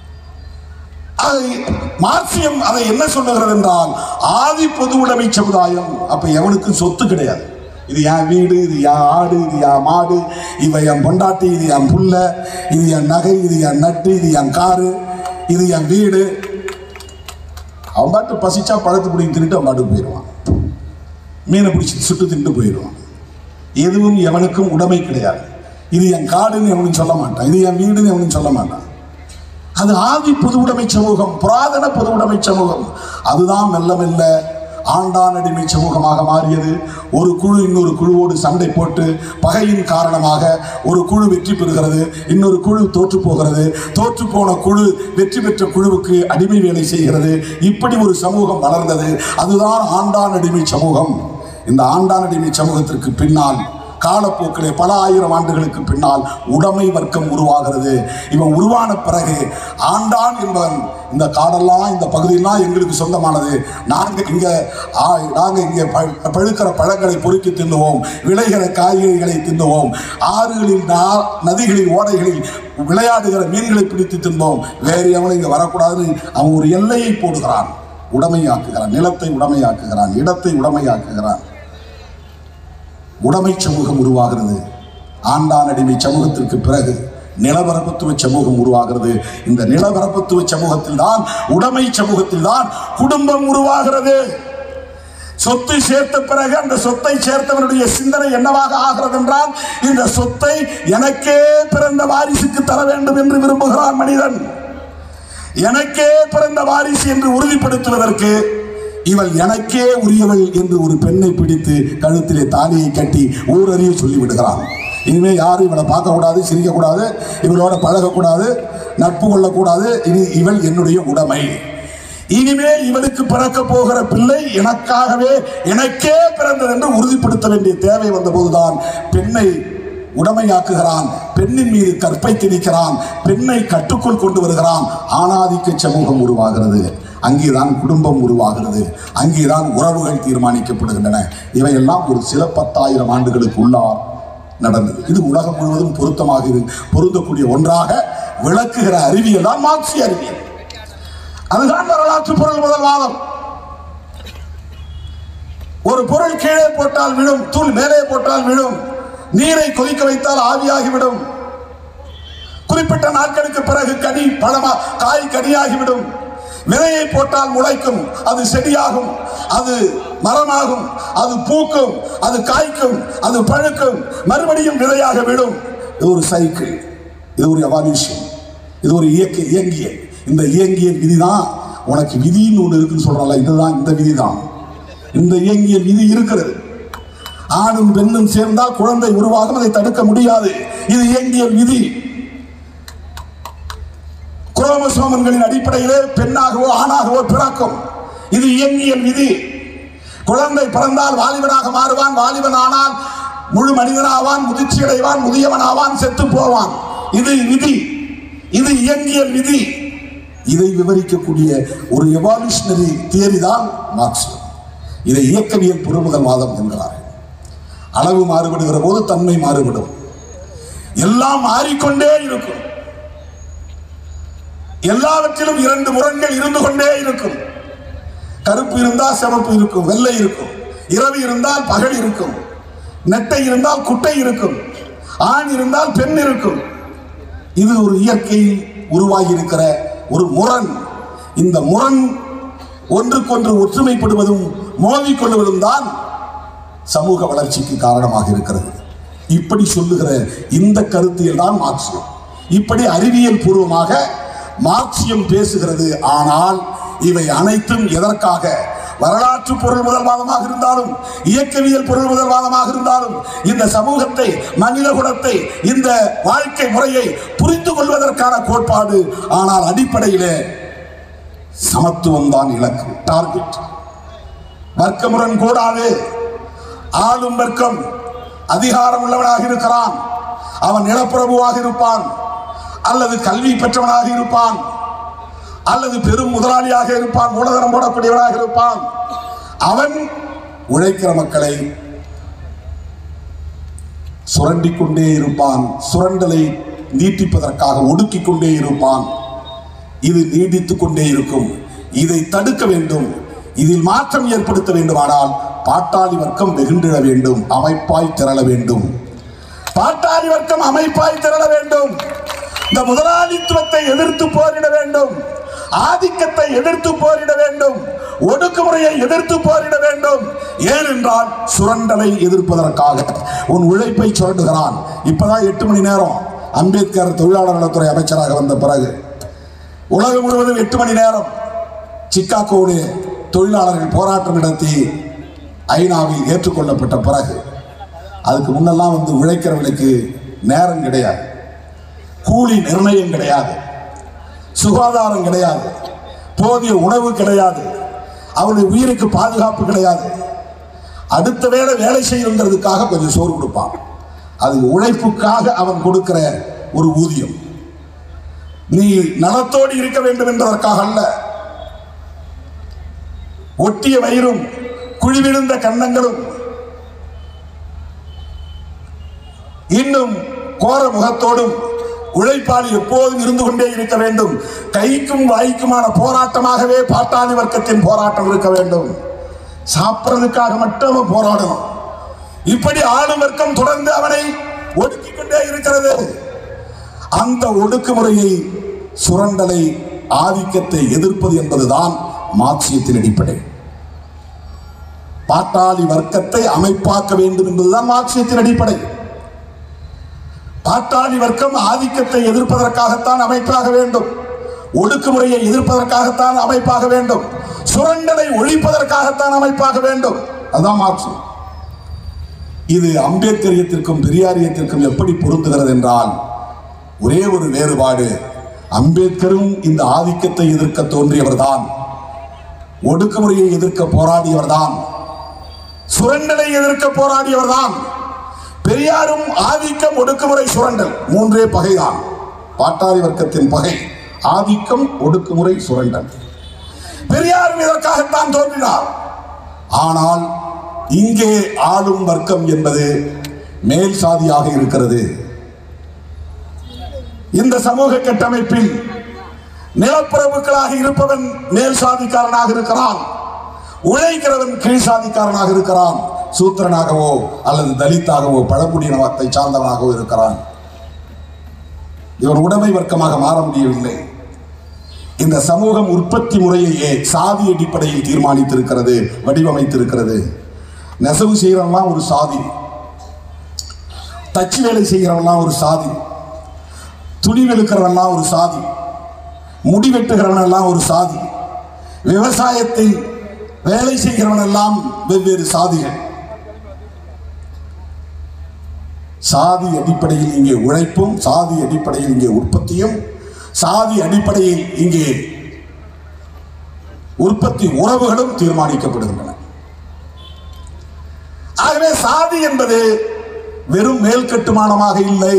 அதை மார்க்சியம் அதை என்ன சொல்லுகிறது என்றால் ஆதி பொது உடைமை சமுதாயம் அப்ப எவனுக்கும் சொத்து கிடையாது இது என் வீடு இது என் ஆடு இது என் மாடு இவ என் பொண்டாட்டி இது என் புள்ள இது என் நகை இது என் நட்டு இது என் காரு இது என் வீடு அவன் பாட்டு பசிச்சா பழத்து பிடிங்கி தின்னுட்டு அவன் பாட்டுக்கு போயிடுவான் மீனை பிடிச்சி சுட்டு தின்ட்டு போயிடுவான் எதுவும் எவனுக்கும் உடைமை கிடையாது இது என் காடுன்னு எவனும் சொல்ல மாட்டான் இது என் வீடுன்னு எவனும் சொல்ல மாட்டான் அது ஆதி பொது உடைமை சமூகம் புராதன பொது உடைமை சமூகம் அதுதான் மெல்ல மெல்ல ஆண்டான் அடிமை சமூகமாக மாறியது ஒரு குழு இன்னொரு குழுவோடு சண்டை போட்டு பகையின் காரணமாக ஒரு குழு வெற்றி பெறுகிறது இன்னொரு குழு தோற்று போகிறது தோற்று போன குழு வெற்றி பெற்ற குழுவுக்கு அடிமை வேலை செய்கிறது இப்படி ஒரு சமூகம் வளர்ந்தது அதுதான் ஆண்டான் அடிமை சமூகம் இந்த ஆண்டான் அடிமை சமூகத்திற்கு பின்னால் காலப்போக்கிலே பல ஆயிரம் ஆண்டுகளுக்கு பின்னால் உடைமை வர்க்கம் உருவாகிறது இவன் உருவான பிறகு ஆண்டான் என்பவன் இந்த காடெல்லாம் இந்த பகுதியெல்லாம் எங்களுக்கு சொந்தமானது நாங்க இங்க ஆ- நாங்க இங்க ப- பழுக்கிற பழங்களை பொறுக்கி தின்னுவோம் விளைகிற காய்கறிகளை தின்னுவோம் ஆறுகளில் நா- நதிகளில் ஓடைகளில் விளையாடுகிற மீன்களை பிடித்து தின்போம் வேறு எவனும் இங்க வரக்கூடாதுன்னு அவன் ஒரு எல்லையை போடுகிறான் உடைமையாக்குகிறான் நிலத்தை உடைமையாக்குகிறான் இடத்தை உடைமையாக்குகிறான் உடைமை சமூகம் உருவாகிறது ஆண்டான் அடிமை சமூகத்திற்கு பிறகு நிலவரப்பத்துவ சமூகம் உருவாகிறது இந்த நிலவரப்பத்துவ சமூகத்தில் தான் உடைமை சமூகத்தில் தான் குடும்பம் உருவாகிறது சொத்து சேர்த்த பிறகு அந்த சொத்தை சேர்த்தவனுடைய சிந்தனை என்னவாக ஆகிறது என்றால் இந்த சொத்தை எனக்கே பிறந்த வாரிசுக்கு தர வேண்டும் என்று விரும்புகிறான் மனிதன் எனக்கே பிறந்த வாரிசு என்று உறுதிப்படுத்துவதற்கு இவள் எனக்கே உரியவள் என்று ஒரு பெண்ணை பிடித்து கழுத்திலே தாலியை கட்டி ஊரறிய சொல்லிவிடுகிறான் இனிமே யாரும் இவளை பார்க்கக்கூடாது சிரிக்கக்கூடாது இவளோட பழகக்கூடாது நட்பு கொள்ளக்கூடாது இனி இவள் என்னுடைய உடைமை இனிமேல் இவளுக்கு பிறக்க போகிற பிள்ளை எனக்காகவே எனக்கே பிறந்தது என்று உறுதிப்படுத்த வேண்டிய தேவை வந்தபோதுதான் பெண்ணை உடமையாக்குகிறான் பெண்ணின் மீது கற்பை திணிக்கிறான் பெண்ணை கட்டுக்குள் கொண்டு வருகிறான் ஆணாதிக்க சமூகம் உருவாகிறது அங்கேதான் குடும்பம் உருவாகிறது அங்கேதான் உறவுகள் தீர்மானிக்கப்படுகின்றன இவையெல்லாம் ஒரு சில பத்தாயிரம் ஆண்டுகளுக்கு உள்ளார் நடந்தது இது உலகம் முழுவதும் பொருத்தமாக இரு- பொருந்தக்கூடிய ஒன்றாக விளக்குகிற அறிவியல் தான் மார்க்சிய அறிவியல் அதுதான் வரலாற்று பொருள் முதல் வாதம் ஒரு பொருள் கீழே போட்டால் விழும் தூள் மேலே போட்டால் விழும் நீரை கொதிக்க வைத்தால் ஆவியாகிவிடும் குறிப்பிட்ட நாட்களுக்கு பிறகு கனி பழமா காய் கனியாகிவிடும் விதையை போட்டால் முளைக்கும் அது செடியாகும் அது மரமாகும் அது பூக்கும் அது காய்க்கும் அது பழுக்கும் மறுபடியும் விதையாக விடும் இது ஒரு சைக்கிள் இது ஒரு எவால்யூஷன் இது ஒரு இயக்க இயங்கியல் இந்த இயங்கியல் விதிதான் உனக்கு விதின்னு ஒன்று இருக்குன்னு சொல்றாங்க இதுதான் இந்த விதிதான் இந்த இயங்கியல் விதி இருக்கிறது ஆணும் பெண்ணும் சேர்ந்தால் குழந்தை உருவாகும் அதை தடுக்க முடியாது இது இயங்கியல் விதி குரோமசோமன்களின் அடிப்படையிலே பெண்ணாகவோ ஆணாகவோ பிறக்கும் இது இயங்கியல் விதி குழந்தை பிறந்தால் வாலிபனாக மாறுவான் வாலிபன் ஆனால் முழு மனிதனாவான் முதிர்ச்சி அடைவான் முதியவன் ஆவான் செத்து போவான் இது விதி இது இயங்கியல் விதி இதை விவரிக்கக்கூடிய ஒரு எவால்யூஷனரி தியரி தான் மார்க்சியம் இதை இயக்கவியல் பொருள்முதல்வாதம் என்கிறார்கள் அளவு மாறுபடுகிற போது தன்மை மாறுபடும் எல்லாம் மாறிக்கொண்டே இருக்கும் எல்லாவற்றிலும் இரண்டு முரண்கள் இருந்து கொண்டே இருக்கும் கருப்பு இருந்தால் சிவப்பு இருக்கும் வெள்ளை இருக்கும் இரவு இருந்தால் பகல் இருக்கும் நெட்டை இருந்தால் குட்டை இருக்கும் ஆண் இருந்தால் பெண் இருக்கும் இது ஒரு இயற்கையில் உருவாகி இருக்கிற ஒரு முரண் இந்த முரண் ஒன்றுக்கொன்று ஒற்றுமைப்படுவதும் மோதிக்கொள்வதும் தான் சமூக வளர்ச்சிக்கு காரணமாக இருக்கிறது இப்படி சொல்லுகிற இந்த கருத்தியல் தான் மார்க்சியம் இப்படி அறிவியல் பூர்வமாக மார்க்சியம் பேசுகிறது ஆனால் இவை அனைத்தும் எதற்காக வரலாற்று பொருள் முதல்வாதமாக இருந்தாலும் இயக்கவியல் பொருள் முதல்வாதமாக இருந்தாலும் இந்த சமூகத்தை மனித குலத்தை இந்த வாழ்க்கை முறையை புரிந்து கொள்வதற்கான கோட்பாடு ஆனால் அடிப்படையிலே சமத்துவம் தான் இலக்கு டார்கெட் வர்க்கமுடன் கூடாது ஆளும் வர்க்கம் அதிகாரம் உள்ளவனாக இருக்கிறான் அவன் நிலப்பிரபுவாக இருப்பான் அல்லது கல்வி பெற்றவனாக இருப்பான் அல்லது பெரும் முதலாளியாக இருப்பான் மூலதனம் போடக்கூடியவனாக இருப்பான் அவன் உழைக்கிற மக்களை சுரண்டிக் கொண்டே இருப்பான் சுரண்டலை நீட்டிப்பதற்காக ஒடுக்கிக் கொண்டே இருப்பான் இது நீடித்துக் கொண்டே இருக்கும் இதை தடுக்க வேண்டும் இதில் மாற்றம் ஏற்படுத்த வேண்டுமானால் பாட்டாளி வர்க்கம் வெகுண்டிட வேண்டும் அமைப்பாய் திரள வேண்டும் பாட்டாளி வர்க்கம் அமைப்பாய் திரள வேண்டும் இந்த முதலாளித்துவத்தை எதிர்த்து போரிட வேண்டும் ஆதிக்கத்தை எதிர்த்து போரிட வேண்டும் ஒடுக்குமுறையை எதிர்த்து போரிட வேண்டும் ஏனென்றால் சுரண்டலை எதிர்ப்பதற்காக உன் உழைப்பை சுரண்டுகிறான் இப்பதான் எட்டு மணி நேரம் அம்பேத்கர் தொழிலாளர் நலத்துறை அமைச்சராக வந்த பிறகு உலகம் முழுவதும் எட்டு மணி நேரம் சிக்காகோவில் தொழிலாளர்கள் போராட்டம் நடத்தி ஐநாவில் ஏற்றுக்கொள்ளப்பட்ட பிறகு அதுக்கு முன்னெல்லாம் வந்து உழைக்கிறவனுக்கு நேரம் கிடையாது கூலி நிர்ணயம் கிடையாது சுகாதாரம் கிடையாது போதிய உணவு கிடையாது அவனுடைய உயிருக்கு பாதுகாப்பு கிடையாது அடுத்த வேளை வேலை செய்யுங்கிறதுக்காக கொஞ்சம் சோறு கொடுப்பான் அது உழைப்புக்காக அவன் கொடுக்கிற ஒரு ஊதியம் நீ நலத்தோடு இருக்க வேண்டும் என்பதற்காக அல்ல ஒட்டிய வயிறும் குழிவிழுந்த கன்னங்களும் இன்னும் கோர முகத்தோடும் உழைப்பாளி எப்போதும் இருந்து கொண்டே இருக்க வேண்டும் கைக்கும் வாய்க்குமான போராட்டமாகவே பாட்டாளி வர்க்கத்தின் போராட்டம் இருக்க வேண்டும் சாப்பிட்றதுக்காக மட்டும் அவன் போராடணும் இப்படி ஆளும் வர்க்கம் தொடர்ந்து அவனை ஒடுக்கிக் கொண்டே இருக்கிறது அந்த ஒடுக்குமுறையை சுரண்டலை ஆதிக்கத்தை எதிர்ப்பது என்பதுதான் மார்க்சியத்தின் அடிப்படை பாட்டாளி வர்க்கத்தை அமைப்பாக்க வேண்டும் என்பதுதான் மார்க்சியத்தின் அடிப்படை பாட்டாளி வர்க்கம் ஆதிக்கத்தை எதிர்ப்பதற்காகத்தான் அமைப்பாக வேண்டும் ஒடுக்குமுறையை எதிர்ப்பதற்காகத்தான் அமைப்பாக வேண்டும் சுரண்டலை ஒழிப்பதற்காகத்தான் அமைப்பாக வேண்டும் அதுதான் மார்க்சியம் இது அம்பேத்கரியத்திற்கும் பெரியாரியத்திற்கும் எப்படி பொருந்துகிறது என்றால் ஒரே ஒரு வேறுபாடு அம்பேத்கரும் இந்த ஆதிக்கத்தை எதிர்க்க தோன்றியவர்தான் ஒடுக்குமுறையை எதிர்க்க போராடியவர்தான் சுரண்டலை எதிர்க்க போராடியவர்தான் பெரியாரும் ஆதிக்கம் ஒடுக்குமுறை சுரண்டல் மூன்றே பகைதான் பாட்டாளி வர்க்கத்தின் பகை ஆதிக்கம் ஒடுக்குமுறை சுரண்டல் பெரியாரும் இதற்காகத்தான் தோன்றினார் ஆனால் இங்கே ஆளும் வர்க்கம் என்பது மேல் சாதியாக இருக்கிறது இந்த சமூக கட்டமைப்பில் நிலப்பிரபுக்களாக இருப்பவன் மேல் சாதிக்காரனாக இருக்கிறான் உழைக்கிறவன் கீழ் சாதிக்காரனாக இருக்கிறான் சூத்திரனாகவோ அல்லது தலித்தாகவோ பழங்குடியினத்தை சார்ந்தவனாகவோ இருக்கிறான் இவன் உடைமை வர்க்கமாக மாற முடியவில்லை இந்த சமூகம் உற்பத்தி முறையையே சாதி அடிப்படையில் தீர்மானித்திருக்கிறது வடிவமைத்திருக்கிறது நெசவு செய்கிறவன்லாம் ஒரு சாதி தச்சு வேலை செய்கிறவன்லாம் ஒரு சாதி துணி வெளுக்கிறவன்லாம் ஒரு சாதி முடி வெட்டுகிறவனெல்லாம் ஒரு சாதி விவசாயத்தில் வேலை செய்கிறவனெல்லாம் வெவ்வேறு சாதிகள் சாதி அடிப்படையில் இங்கே உழைப்பும் சாதி அடிப்படையில் இங்கே உற்பத்தியும் சாதி அடிப்படையில் இங்கே உற்பத்தி உறவுகளும் தீர்மானிக்கப்படுகின்றன ஆகவே சாதி என்பது வெறும் மேல் கட்டுமானமாக இல்லை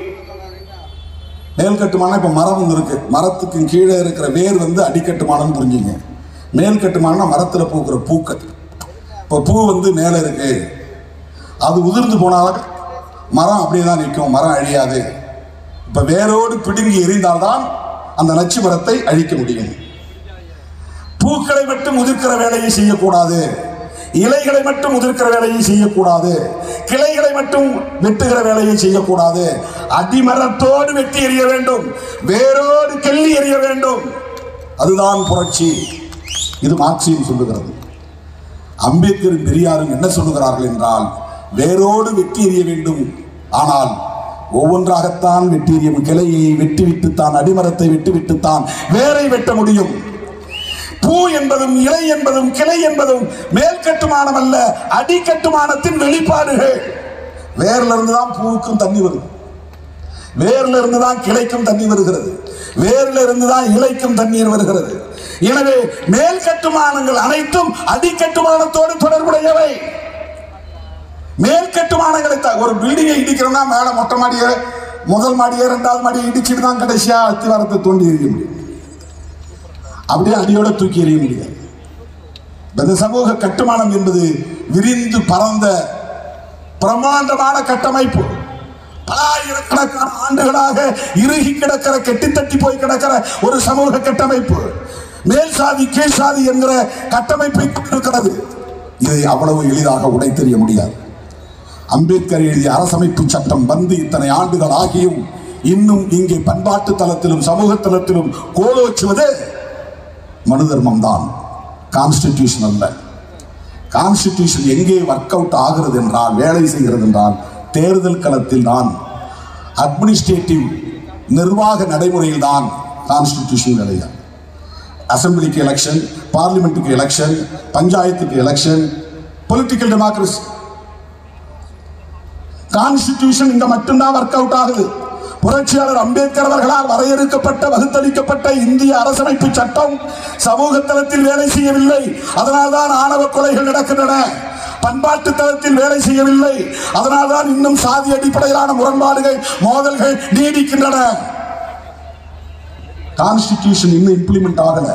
மேல் கட்டுமானம் இப்ப மரம் வந்து இருக்கு மரத்துக்கு கீழே இருக்கிற வேர் வந்து அடிக்கட்டுமானம் புரிஞ்சுங்க மேல் கட்டுமானம்னா மரத்துல பூக்கிற பூக்கள் இப்போ பூ வந்து மேலே இருக்கு அது உதிர்ந்து போனாலும் மரம் அப்படியே தான் நிற்கும் மரம் அழியாது இப்போ வேரோடு பிடுங்கி எரிந்தால்தான் அந்த நச்சு மரத்தை அழிக்க முடியும் பூக்களை மட்டும் உதிர்க்கிற வேலையை செய்யக்கூடாது இலைகளை மட்டும் உதிர்க்கிற வேலையை செய்யக்கூடாது கிளைகளை மட்டும் வெட்டுகிற வேலையை செய்யக்கூடாது அடிமரத்தோடு வெட்டி எறிய வேண்டும் வேரோடு கெல்லி எறிய வேண்டும் அதுதான் புரட்சி இது மார்க்சியம் சொல்லுகிறது அம்பேத்கரும் பெரியாரும் என்ன சொல்லுகிறார்கள் என்றால் வேரோடு வெட்டி எறிய வேண்டும் ஆனால் ஒவ்வொன்றாகத்தான் வெட்டி எறியும் கிளையை வெட்டிவிட்டுத்தான் அடிமரத்தை வெட்டிவிட்டுத்தான் வேரை வெட்ட முடியும் பூ என்பதும் இலை என்பதும் கிளை என்பதும் மேல் கட்டுமானம் அல்ல அடி கட்டுமானத்தின் வெளிப்பாடுகள் வேர்ல இருந்து தான் பூவுக்கும் தண்ணி வருது வேர்ல இருந்து தான் கிளைக்கும் தண்ணி வருகிறது வேர்ல இருந்து தான் இலைக்கும் தண்ணீர் வருகிறது எனவே மேல் கட்டுமானங்கள் அனைத்தும் அடி கட்டுமானத்தோடு தொடர்புடையவை மேல் கட்டுமானங்களை த- ஒரு பில்டிங்கை இடிக்கிறோம்னா மேல மொட்டை மாடியை முதல் மாடியை ரெண்டாவது மாடியை இடிச்சிட்டு தான் கடைசியா அத்திவாரத்தை தோண்டி எறிய முடியும் அப்படியே அடியோட தூக்கி எறிய முடியாது இந்த சமூக கட்டுமானம் என்பது விரிந்து பரந்த பிரம்மாண்டமான கட்டமைப்பு பலாயிரக்கணக்கான ஆண்டுகளாக இறுகி கிடக்கிற கெட்டி தட்டி போய் கிடக்கிற ஒரு சமூக கட்டமைப்பு மேல் சாதி கீழ் சாதி என்கிற கட்டமைப்பை கொண்டிருக்கிறது இதை அவ்வளவு எளிதாக உடைத்தெறிய முடியாது அம்பேத்கர் எழுதிய அரசமைப்பு சட்டம் வந்து இத்தனை ஆண்டுகள் ஆகியும் இன்னும் இங்கே பண்பாட்டு தளத்திலும் சமூக தளத்திலும் கோலோச்சுவது மனு தர்மம் தான் கான்ஸ்டிடியூஷன் அல்ல கான்ஸ்டிடியூஷன் எங்கே ஒர்க் அவுட் ஆகிறது என்றால் வேலை செய்கிறது என்றால் தேர்தல் களத்தில் தான் அட்மினிஸ்ட்ரேட்டிவ் நிர்வாக நடைமுறையில் தான் கான்ஸ்டிடியூஷன் வேலையா அசம்பிளிக்கு எலெக்ஷன் பார்லிமெண்ட்டுக்கு எலெக்ஷன் பஞ்சாயத்துக்கு எலெக்ஷன் பொலிட்டிக்கல் டெமோக்ரஸி கான்ஸ்டிடியூஷன் இங்க மட்டும்தான் ஒர்க் அவுட் ஆகுது புரட்சியாளர் அம்பேத்கர் அவர்களால் வரையறுக்கப்பட்ட வகுத்தளிக்கப்பட்ட இந்திய அரசமைப்பு சட்டம் சமூக தளத்தில் வேலை செய்யவில்லை அதனால்தான் ஆணவ கொலைகள் நடக்கின்றன பண்பாட்டு தளத்தில் வேலை செய்யவில்லை அதனால்தான் இன்னும் சாதி அடிப்படையிலான முரண்பாடுகள் மோதல்கள் நீடிக்கின்றன கான்ஸ்டிடியூஷன் இன்னும் இம்ப்ளிமெண்ட் ஆகல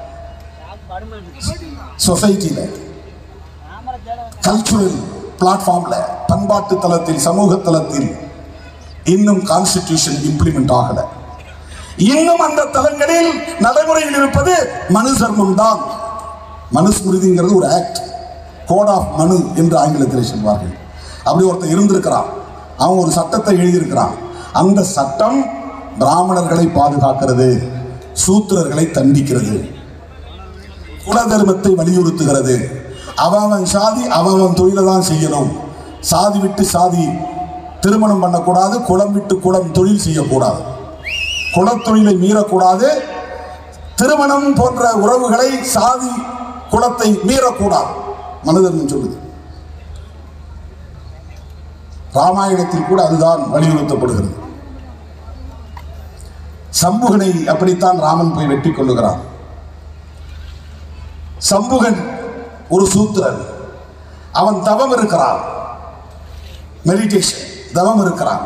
சொசைட்டில கல்ச்சுரல் பிளாட்ஃபார்ம்ல பண்பாட்டு தளத்தில் சமூக தளத்தில் இன்னும் கான்ஸ்டிடியூஷன் இம்ப்ளிமெண்ட் ஆகல இன்னும் அந்த தளங்களில் நடைமுறையில் இருப்பது மனு தர்மம் தான் மனுஸ்மிருதிங்கிறது ஒரு ஆக்ட் கோட் ஆஃப் மனு என்று ஆங்கிலத்தில் சொல்வார்கள் அப்படி ஒருத்தன் இருந்திருக்கிறான் அவன் ஒரு சட்டத்தை எழுதியிருக்கிறான் அந்த சட்டம் பிராமணர்களை பாதுகாக்கிறது சூத்திரர்களை தண்டிக்கிறது குல தர்மத்தை வலியுறுத்துகிறது அவன் சாதி அவன் தொழிலை தான் செய்யணும் சாதி விட்டு சாதி திருமணம் பண்ணக்கூடாது குலம் விட்டு குலம் தொழில் செய்யக்கூடாது குலத்தொழிலை மீறக்கூடாது திருமணம் போன்ற உறவுகளை சாதி குலத்தை மீறக்கூடாது மனிதர்மம் சொல்லுது ராமாயணத்தில் கூட அதுதான் வலியுறுத்தப்படுகிறது சம்புகனை அப்படித்தான் ராமன் போய் வெட்டி கொள்ளுகிறான் சம்புகன் ஒரு சூத்திரன் அவன் தவம் இருக்கிறான் மெடிடேஷன் தவம் இருக்கிறான்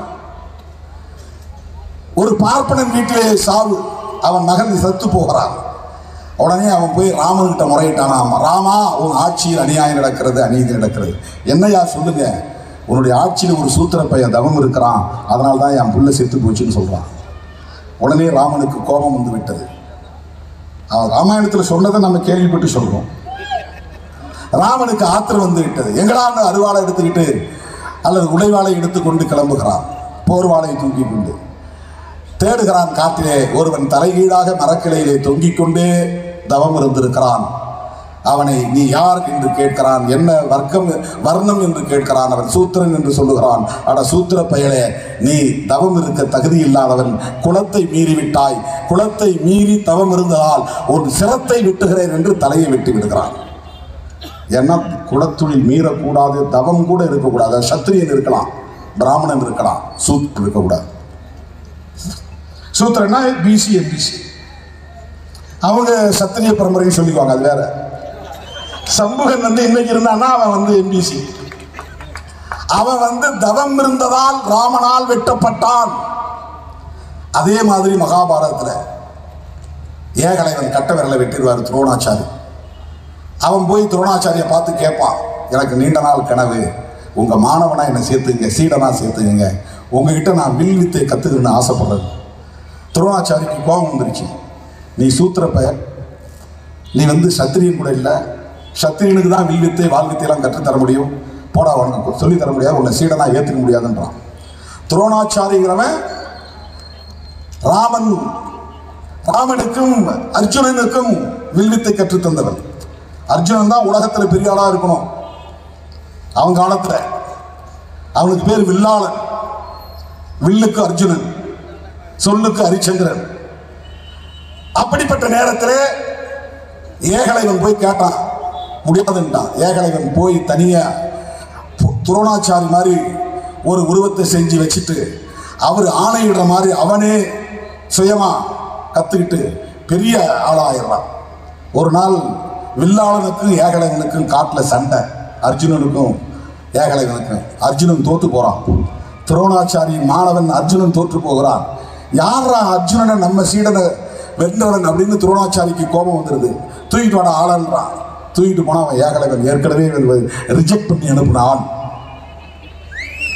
ஒரு பார்ப்பனன் வீட்டிலே சாவு அவன் மகன் செத்து போகிறான் உடனே அவன் போய் ராமன்கிட்ட முறையிட்டானாம் ராமா உன் ஆட்சியில் அநியாயம் நடக்கிறது அநீதி நடக்கிறது என்னையா சொல்லுங்க உன்னுடைய ஆட்சியில் ஒரு சூத்திர பையன் தவம் இருக்கிறான் அதனால தான் என் புள்ள செத்து போச்சுன்னு சொல்றான் உடனே ராமனுக்கு கோபம் வந்து விட்டது அவன் ராமாயணத்தில் சொன்னதை நம்ம கேள்விப்பட்டு சொல்றோம் ராமனுக்கு ஆத்திரம் வந்து விட்டது எங்கடா அந்த அருவாளை எடுத்துக்கிட்டு அல்லது உடைவாளை எடுத்துக்கொண்டு கிளம்புகிறான் போர்வாளை தூக்கி கொண்டு தேடுகிறான் காட்டிலே ஒருவன் தலைகீழாக மரக்கிளையிலே தொங்கிக் கொண்டே தவம் இருந்திருக்கிறான் அவனை நீ யார் என்று கேட்கிறான் என்ன வர்க்கம் வர்ணம் என்று கேட்கிறான் அவன் சூத்திரன் என்று சொல்லுகிறான் அட சூத்திர பயலே நீ தவம் இருக்க தகுதி இல்லாதவன் குலத்தை மீறி விட்டாய் குலத்தை மீறி தவம் இருந்ததால் ஒரு சிரத்தை வெட்டுகிறேன் என்று தலையை வெட்டி விடுகிறான் ஏன்னா குலத்தொழில் மீறக்கூடாது தவம் கூட இருக்கக்கூடாது சத்திரியன் இருக்கலாம் பிராமணன் இருக்கலாம் சூத்திரன் இருக்கக்கூடாது சூத்திரன்னா பிசி எம்பிசி அவங்க சத்திரிய பரம்பரைன்னு சொல்லிக்குவாங்க அது வேற சம்புகன் வந்து இன்னைக்கு இருந்தான்னா அவன் வந்து எம்பிசி அவன் வந்து தவம் இருந்ததால் ராமனால் வெட்டப்பட்டான் அதே மாதிரி மகாபாரதத்தில் ஏகலைவன் கட்ட விரலை வெட்டிடுவார் துரோணாச்சாரி அவன் போய் துரோணாச்சாரியை பார்த்து கேட்பான் எனக்கு நீண்ட நாள் கனவு உங்க மாணவனா என்னை சேர்த்துங்க சீடனா சேர்த்துங்க உங்ககிட்ட நான் வில் வித்தை கத்துக்கணும்னு ஆசைப்படுறேன் துரோணாச்சாரிக்கு கோபம் வந்துருச்சு நீ சூத்திர பெயர் நீ வந்து சத்திரியன் கூட இல்லை சத்திரியனுக்கு தான் வில் வித்தை வால் வித்தையெல்லாம் கற்றுத்தர முடியும் போடா உனக்கு சொல்லித் தர முடியாது உன்னை சீடனா ஏற்றுக்க முடியாதுன்றான் துரோணாச்சாரிங்கிறவன் ராமன் ராமனுக்கும் அர்ஜுனனுக்கும் வில்வித்தை கற்றுத் தந்தவன் அர்ஜுனன் தான் உலகத்துல பெரிய ஆளா இருக்கணும் அவன் காலத்துல அவனுக்கு பேர் வில்லாளன் வில்லுக்கு அர்ஜுனன் சொல்லுக்கு ஹரிச்சந்திரன் அப்படிப்பட்ட நேரத்தில் ஏகலைவன் போய் கேட்டான் முடியாதுன்ட்டான் ஏகலைவன் போய் தனியா பு- துரோணாச்சாரி மாதிரி ஒரு உருவத்தை செஞ்சு வச்சுட்டு அவர் ஆணையிடுற மாதிரி அவனே சுயமா கத்துக்கிட்டு பெரிய ஆளாயிடுறான் ஒரு நாள் வில்லாளனுக்கும் ஏகலைவனுக்கும் காட்டில் சண்டை அர்ஜுனனுக்கும் ஏகலைவனுக்கும் அர்ஜுனன் தோத்து போறான் துரோணாச்சாரி மாணவன் அர்ஜுனன் தோற்று போகிறான் யாரா அர்ஜுனனை நம்ம சீடனை வென்றவன் அப்படின்னு துரோணாச்சாரிக்கு கோபம் வந்துடுது தூக்கிட்டு வாடா ஆளன்றான் தூக்கிட்டு போனா அவன் ஏகலைவன் ஏற்கனவே ரிஜெக்ட் பண்ணி அனுப்பின ஆள்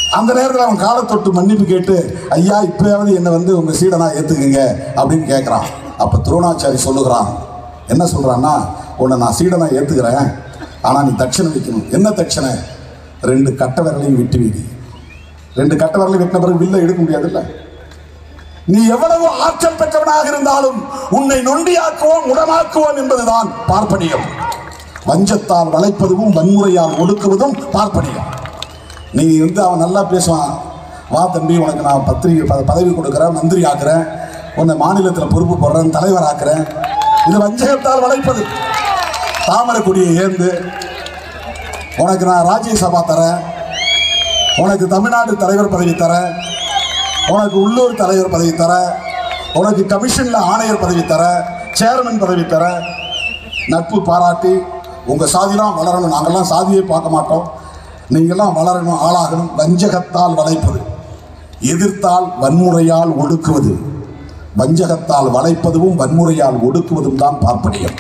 அந்த நேரத்தில் அவன் காலை தொட்டு மன்னிப்பு கேட்டு ஐயா இப்பயாவது என்னை வந்து உங்க சீடனா ஏத்துக்குங்க அப்படின்னு கேட்குறான் அப்ப துரோணாச்சாரி சொல்லுகிறான் என்ன சொல்றான்னா உன்னை நான் சீடனா ஏத்துக்கிறேன் ஆனா நீ தட்சணை வைக்கணும் என்ன தட்சணை ரெண்டு கட்ட விரலையும் விட்டு வீதி ரெண்டு கட்ட விரலையும் வெட்டின பிறகு வில்ல எடுக்க முடியாதுல்ல நீ எவ்வளவு ஆற்றல் பெற்றவனாக இருந்தாலும் உன்னை நொண்டியாக்குவோம் உடமாக்குவோம் என்பதுதான் பார்ப்பனியம் வஞ்சத்தால் வளைப்பதும் வன்முறையால் ஒடுக்குவதும் பார்ப்பனியம் நீ வந்து அவன் நல்லா பேசுவான் வா தம்பி உனக்கு நான் பத்திரிகை ப- பதவி கொடுக்குறேன் மந்திரி ஆக்குறேன் உன்னை மாநிலத்தில் பொறுப்பு போடுறேன் தலைவர் ஆக்குறேன் இது வஞ்சகத்தால் வளைப்பது தாமரை கொடியை ஏந்து உனக்கு நான் ராஜ்யசபா தரேன் உனக்கு தமிழ்நாடு தலைவர் பதவி தரேன் உனக்கு உள்ளூர் தலைவர் பதவி தரேன் உனக்கு கமிஷன்ல ஆணையர் பதவி தரேன் சேர்மன் பதவி தரேன் நட்பு பாராட்டி உங்க சாதிலாம் வளரணும் நாங்கெல்லாம் சாதியை பார்க்க மாட்டோம் நீங்கெல்லாம் வளரணும் ஆளாகணும் வஞ்சகத்தால் வளைப்பது எதிர்த்தால் வன்முறையால் ஒடுக்குவது வஞ்சகத்தால் வளைப்பதும் வன்முறையால் ஒடுக்குவதும் தான் பார்ப்பனியம்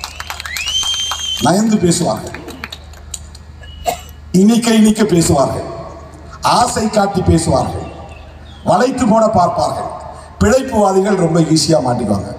நயந்து பேசுவார்கள் இனிக்க இனிக்க பேசுவார்கள் ஆசை காட்டி பேசுவார்கள் வளைத்து போட பார்ப்பார்கள் பிழைப்புவாதிகள் ரொம்ப ஈஸியா மாட்டிக்குவாங்க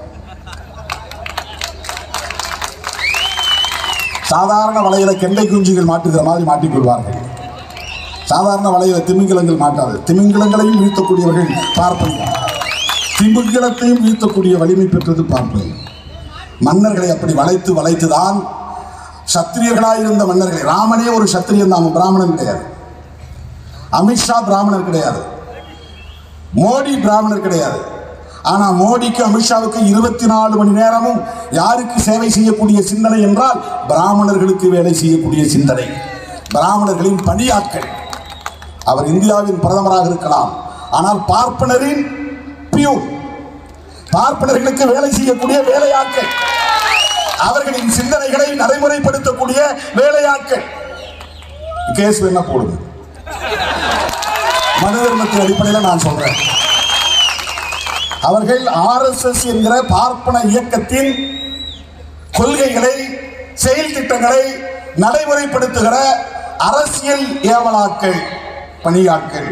சாதாரண வலையில கெண்டை குஞ்சுகள் மாட்டுகிற மாதிரி மாட்டிக்கொள்வார்கள் சாதாரண வலையில திமிங்கலங்கள் மாட்டாது திமிங்கலங்களையும் வீழ்த்தக்கூடியவர்கள் பார்ப்பனியம் திமிங்கலத்தையும் வீழ்த்தக்கூடிய வலிமை பெற்றது பார்ப்பனியம் மன்னர்களை அப்படி வளைத்து வளைத்துதான் சத்திரியர்களாயிருந்த மன்னர்களை ராமனே ஒரு சத்திரியன் தான் அவன் பிராமணன் கிடையாது அமித்ஷா பிராமணர் கிடையாது மோடி பிராமணர் கிடையாது ஆனா மோடிக்கு அமித்ஷாவுக்கு இருபத்தி நாலு மணி நேரமும் யாருக்கு சேவை செய்யக்கூடிய சிந்தனை என்றால் பிராமணர்களுக்கு வேலை செய்யக்கூடிய சிந்தனை பிராமணர்களின் பணியாட்கள் அவர் இந்தியாவின் பிரதமராக இருக்கலாம் ஆனால் பார்ப்பனரின் பியூன் பார்ப்பனர்களுக்கு வேலை செய்யக்கூடிய வேலையாட்கள் அவர்களின் சிந்தனைகளை நடைமுறைப்படுத்தக்கூடிய வேலையாட்கள் கேஸ் என்ன போடுது மனு தர்மத்தின் அடிப்படையில் நான் சொல்றேன் அவர்கள் ஆர்எஸ்எஸ் என்கிற பார்ப்பன இயக்கத்தின் கொள்கைகளை செயல் திட்டங்களை நடைமுறைப்படுத்துகிற அரசியல் ஏவலாக்கள் பணியாட்கள்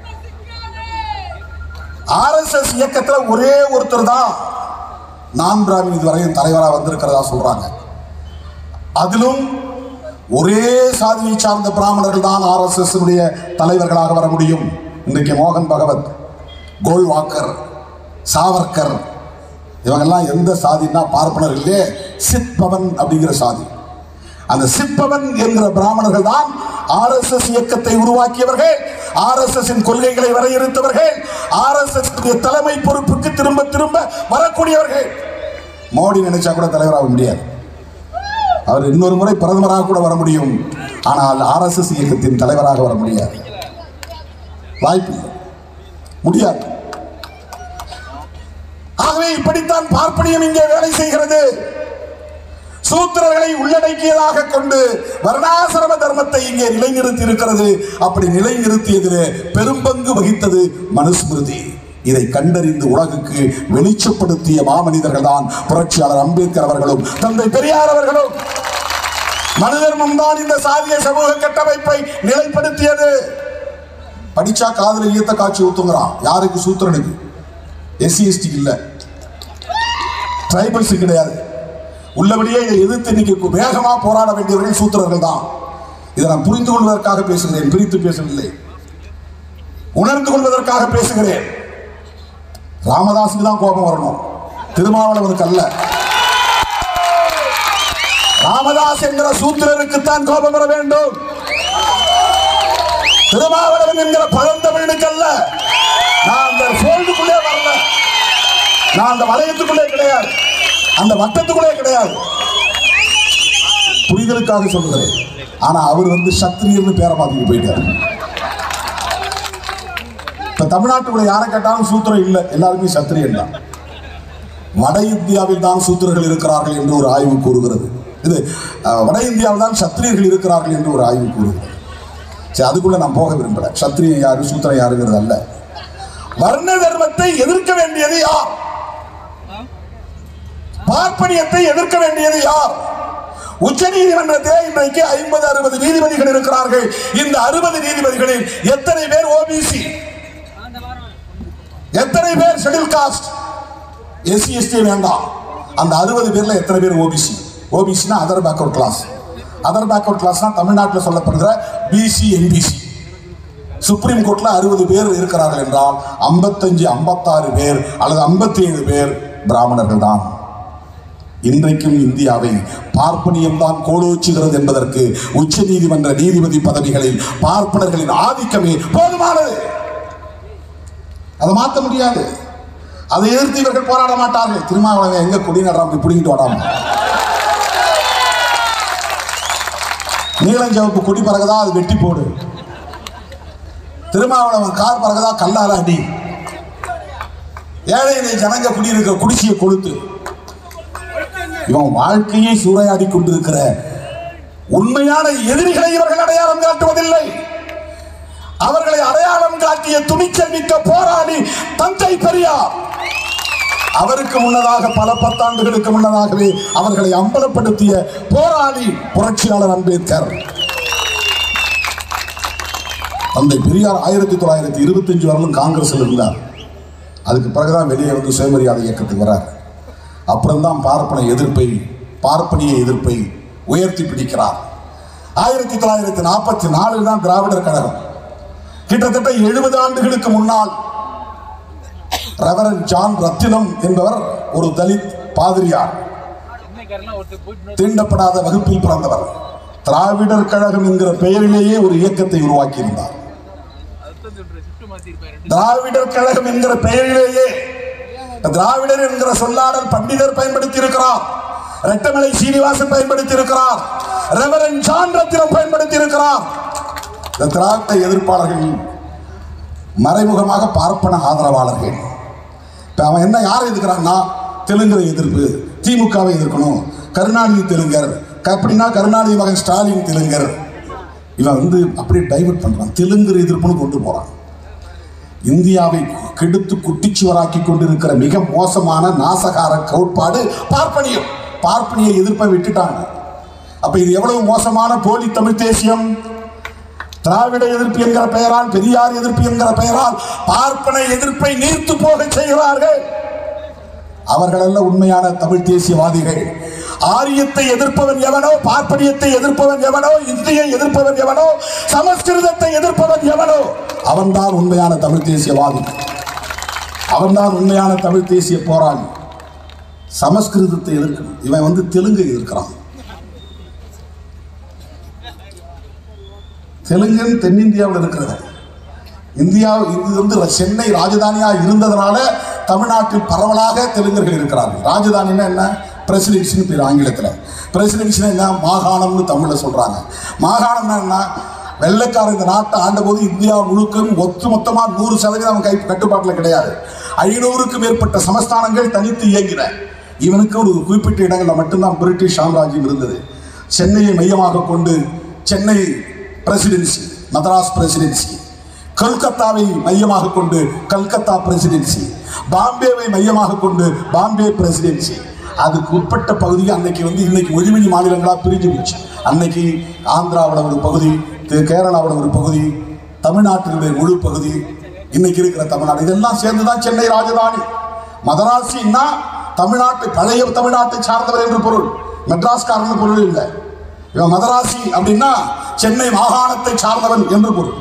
ஆர்எஸ்எஸ் இயக்கத்துல ஒரே ஒருத்தர் தான் நான் பிராமின் இதுவரையும் தலைவராக வந்திருக்கிறதா சொல்றாங்க அதிலும் ஒரே சாதியை சார்ந்த பிராமணர்கள் தான் ஆர்எஸ்எஸ் தலைவர்களாக வர முடியும் இன்றைக்கு மோகன் பகவத் கோல்வாக்கர் சாவர்கர் இவங்கெல்லாம் எந்த சாதின்னா பார்ப்பனர் இல்லையே சித்பவன் அப்படிங்கிற சாதி அந்த சிற்பவன் என்கிற பிராமணர்கள் தான் ஆர்எஸ்எஸ் இயக்கத்தை உருவாக்கியவர்கள் ஆர்எஸ்எஸ் கொள்கைகளை வரையறுத்தவர்கள் ஆர்எஸ்எஸ் தலைமை பொறுப்புக்கு திரும்ப திரும்ப வரக்கூடியவர்கள் மோடி நினைச்சா கூட தலைவராக முடியாது அவர் இன்னொரு முறை பிரதமராக கூட வர முடியும் ஆனால் ஆர்எஸ்எஸ் இயக்கத்தின் தலைவராக வர முடியாது வாய்ப்பு இல்லை. முடியாது ஆகவே இப்படித்தான் பார்ப்பனியம் இங்கே வேலை செய்கிறது சூத்திரர்களை உள்ளடக்கியதாக கொண்டு வர்ணாசிரம தர்மத்தை இங்கே நிலைநிறுத்தி இருக்கிறது அப்படி நிலைநிறுத்தியதிலே பெரும்பங்கு வகித்தது மனுஸ்மிருதி இதை கண்டறிந்து உலகுக்கு வெளிச்சப்படுத்திய மாமனிதர்கள் தான் புரட்சியாளர் அம்பேத்கர் அவர்களும் தந்தை பெரியார் அவர்களும் மனு தர்மம் தான் இந்த சாதிய சமூக கட்டமைப்பை நிலைப்படுத்தியது படிச்சா காதுல ஈத்த காட்சி ஊத்துங்கிறான் யாருக்கு சூத்திரனுக்கு எஸ்சி எஸ்டி இல்ல ட்ரைபல்ஸ் கிடையாது உள்ளபடியே இதை எதிர்த்து இன்னைக்கு வேகமா போராட வேண்டியவர்கள் சூத்திரர்கள் தான் இதை நான் புரிந்து கொள்வதற்காக பேசுகிறேன் பிரித்து பேசவில்லை உணர்ந்து கொள்வதற்காக பேசுகிறேன் ராமதாஸுக்கு தான் கோபம் வரணும் திருமாவளவனுக்கு அல்ல ராமதாஸ் என்கிற சூத்திரருக்குத்தான் கோபம் வர வேண்டும் திருமாவளவன் என்கிற பழந்தமிழனுக்கு அல்ல நான் அந்த ஃபோல்டுக்குள்ளே வரல நான் அந்த வளையத்துக்குள்ளே கிடையாது அந்த வட்டத்துக்குள்ளே கிடையாது புரிதலுக்காக சொல்லுகிறேன் ஆனா அவர் வந்து சத்திரியர்னு பேரை மாத்திட்டு போயிட்டார் இப்ப தமிழ்நாட்டுக்குள்ள யாரை கேட்டாலும் சூத்திரம் இல்லை எல்லாருமே சத்திரியன் தான் வட இந்தியாவில் தான் சூத்திரர்கள் இருக்கிறார்கள் என்று ஒரு ஆய்வு கூறுகிறது இது அஹ், வட இந்தியாவில் தான் சத்திரியர்கள் இருக்கிறார்கள் என்று ஒரு ஆய்வு கூறுகிறது சரி அதுக்குள்ள நான் போக விரும்பல சத்திரியன் யாரு சூத்திரன் யாருங்கிறது அல்ல வர்ண தர்மத்தை எதிர்க்க வேண்டியது யார் பார்ப்பனியத்தை எதிர்க்க வேண்டியது யார் உச்ச நீதிமன்றத்திலே இன்றைக்கு ஐம்பது அறுபது நீதிபதிகள் இருக்கிறார்கள் இந்த அறுபது நீதிபதிகளில் எத்தனை பேர் ஓபிசி எத்தனை பேர் ஷெட்யூல் காஸ்ட் எஸ்சி எஸ்டி வேண்டாம் அந்த அறுபது பேர்ல எத்தனை பேர் ஓபிசி ஓபிசினா other backward class other backward கிளாஸ்னா தமிழ்நாட்டில் சொல்லப்படுகிற பிசி எம்பிசி சுப்ரீம் கோர்ட்ல அறுபது பேர் இருக்கிறார்கள் என்றால் ஐம்பத்தஞ்சு ஐம்பத்தாறு பேர் அல்லது ஐம்பத்தி ஏழு பேர் பிராமணர்கள் தான் இன்றைக்கும் இந்தியாவை பார்ப்பனியம் தான் கோலோச்சுகிறது என்பதற்கு உச்ச நீதிமன்ற நீதிபதி பதவிகளில் பார்ப்பனர்களின் ஆதிக்கமே போதுமானது அதை மாற்ற முடியாது அதை எதிர்த்து இவர்கள் போராட மாட்டார்கள் திருமாவளவன் எங்க குடி நடுறான் பிடிங்கிட்டு வராம நீலஞ்சவப்பு கொடி பறகுதா அது வெட்டி போடு திருமாவளவன் கார் பறகுதா கல்லால அடி ஏழை எளிய ஜனங்க குடியிருக்கிற குடிசையை கொளுத்து இவன் வாழ்க்கையை சூறையாடி கொண்டிருக்கிற உண்மையான எதிரிகளை இவர்கள் அடையாளம் காட்டுவதில்லை அவர்களை அடையாளம் காட்டிய துணிச்சல் மிக்க போராடி தந்தை பெரியார் அவருக்கு முன்னதாக பல பத்தாண்டுகளுக்கு முன்னதாகவே அவர்களை அம்பலப்படுத்திய போராளி புரட்சியாளர் அம்பேத்கர் தந்தை பெரியார் ஆயிரத்தி தொள்ளாயிரத்தி இருபத்தஞ்சு வரலும் காங்கிரஸில் இருந்தார் அதுக்கு பிறகுதான் வெளியே வந்து சுயமரியாதை இயக்கத்துக்கு வரார் அப்புறம்தான் பார்ப்பன எதிர்ப்பை பார்ப்பனிய எதிர்ப்பை உயர்த்தி பிடிக்கிறார் ஆயிரத்தி தொள்ளாயிரத்தி நாற்பத்தி நாலில் தான் திராவிடர் கழகம் கிட்டத்தட்ட எழுபது ஆண்டுகளுக்கு முன்னால் ரெவரன் ஜான் ரத்தினம் என்பவர் ஒரு தலித் பாதிரியார் தீண்டப்படாத வகுப்பில் பிறந்தவர் திராவிடர் கழகம் என்கிற பெயரிலேயே ஒரு இயக்கத்தை உருவாக்கியிருந்தார் திராவிடர் கழகம் என்கிற பெயரிலேயே திராவிடர் என்கிற சொல்லாடல் பண்டிதர் பயன்படுத்தி இருக்கிறார் ரெட்டமலை சீனிவாசன் பயன்படுத்தி இருக்கிறார் ரெவரன் ஜான் ரத்தினம் பயன்படுத்தி இருக்கிறார் இந்த திராவிட எதிர்ப்பாளர்கள் மறைமுகமாக பார்ப்பன ஆதரவாளர்கள் இப்ப அவன் என்ன யாரை எதிர்க்கிறான்னா தெலுங்கரை எதிர்ப்பு திமுகவை எதிர்க்கணும் கருணாநிதி தெலுங்கர் க- அப்படின்னா கருணாநிதி மகன் ஸ்டாலின் தெலுங்கர் இவன் வந்து அப்படியே டைவர்ட் பண்றான் தெலுங்கர் எதிர்ப்புன்னு கொண்டு போறான் இந்தியாவை கெடுத்து குட்டிச்சுவராக்கி கொண்டிருக்கிற மிக மோசமான நாசகார கோட்பாடு பார்ப்பனியம் பார்ப்பனிய எதிர்ப்பை விட்டுட்டாங்க அப்ப இது எவ்வளவு மோசமான போலி தமிழ் தேசியம் திராவிட எதிர்ப்பு என்கிற பெயரால் பெரியார் எதிர்ப்பு என்கிற பெயரால் பார்ப்பன எதிர்ப்பை நீர்த்து போக செய்கிறார்கள் அவர்கள் அல்ல உண்மையான தமிழ் தேசியவாதிகள் ஆரியத்தை எதிர்ப்பவன் எவனோ பார்ப்பனியத்தை எதிர்ப்பவன் எவனோ இந்தியை எதிர்ப்பவன் எவனோ சமஸ்கிருதத்தை எதிர்ப்பவன் எவனோ அவன்தான் உண்மையான தமிழ் தேசியவாதி அவன்தான் உண்மையான தமிழ் தேசிய போராளி சமஸ்கிருதத்தை எதிர்க்கணும் இவன் வந்து தெலுங்கை எதிர்க்கிறான் தெலுங்கன் தென்னிந்தியாவில் இருக்கிறது இந்தியா இது வந்து சென்னை ராஜதானியா இருந்ததுனால தமிழ்நாட்டில் பரவலாக தெலுங்கர்கள் இருக்கிறார்கள் ராஜதானின்னா என்ன பிரசிடென்சின்னு பேர் ஆங்கிலத்தில் பிரசிடென்சினா என்ன மாகாணம்னு தமிழில் சொல்றாங்க மாகாணம்னா என்ன வெள்ளைக்காரன் இந்த நாட்டை ஆண்டபோது இந்தியா முழுக்கும் ஒத்து மொத்தமாக நூறு சதவீதம் அவன் கை கட்டுப்பாட்டில் கிடையாது ஐநூறுக்கும் மேற்பட்ட சமஸ்தானங்கள் தனித்து இயங்கின இவனுக்கு ஒரு குறிப்பிட்ட இடங்களில் மட்டும்தான் பிரிட்டிஷ் சாம்ராஜ்யம் இருந்தது சென்னையை மையமாக கொண்டு சென்னை பிரசிடென்சி மதராஸ் பிரசிடென்சி கல்கத்தாவை மையமாக கொண்டு கல்கத்தா பிரசிடென்சி பாம்பேவை மையமாக கொண்டு பாம்பே பிரசிடென்சி அதுக்கு உட்பட்ட பகுதி அன்னைக்கு வந்து இன்னைக்கு ஒளிமணி மாநிலங்களா பிரிஞ்சு போச்சு அன்னைக்கு ஆந்திராவோட ஒரு பகுதி தெ- கேரளாவோட ஒரு பகுதி தமிழ்நாட்டினுடைய முழு பகுதி இன்னைக்கு இருக்கிற தமிழ்நாடு இதெல்லாம் சேர்ந்து தான் சென்னை ராஜதானி மதராசின்னா தமிழ்நாட்டு பழைய தமிழ்நாட்டை சார்ந்தவர் என்று பொருள் மெட்ராஸ்காரன் பொருள் இல்லை இவன் மதராசி அப்படின்னா சென்னை மாகாணத்தை சார்ந்தவன் என்று பொருள்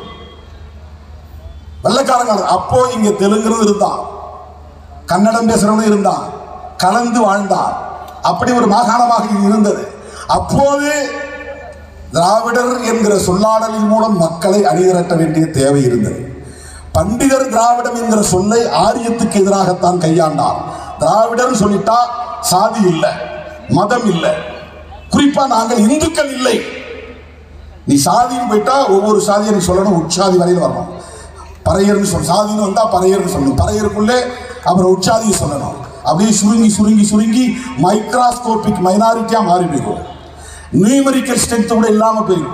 வெள்ளைக்காரங்க அப்போ இங்க தெலுங்குறது இருந்தான் கன்னடம் பேசுறவனும் இருந்தான் கலந்து வாழ்ந்தான் அப்படி ஒரு மாகாணமாக இது இருந்தது அப்போது திராவிடர் என்கிற சொல்லாடலின் மூலம் மக்களை அணிதிரட்ட வேண்டிய தேவை இருந்தது பண்டிதர் திராவிடம் என்கிற சொல்லை ஆரியத்துக்கு எதிராகத்தான் கையாண்டார் திராவிடர் சொல்லிட்டா சாதி இல்லை மதம் இல்லை குறிப்பா நாங்கள் இந்துக்கள் இல்லை நீ சாதின்னு போயிட்டா ஒவ்வொரு சாதியை நீ சொல்லணும் உட்சாதி வரையில் வரணும் பறையர்னு சொல் சாதின்னு வந்தா பறையர்னு சொல்லணும் பறையருக்குள்ளே அப்புறம் உட்சாதியை சொல்லணும் அப்படியே சுருங்கி சுருங்கி சுருங்கி மைக்ராஸ்கோபிக் மைனாரிட்டியா மாறி போயிடும் நியூமரிக்கல் ஸ்ட்ரென்த் கூட இல்லாம போயிடும்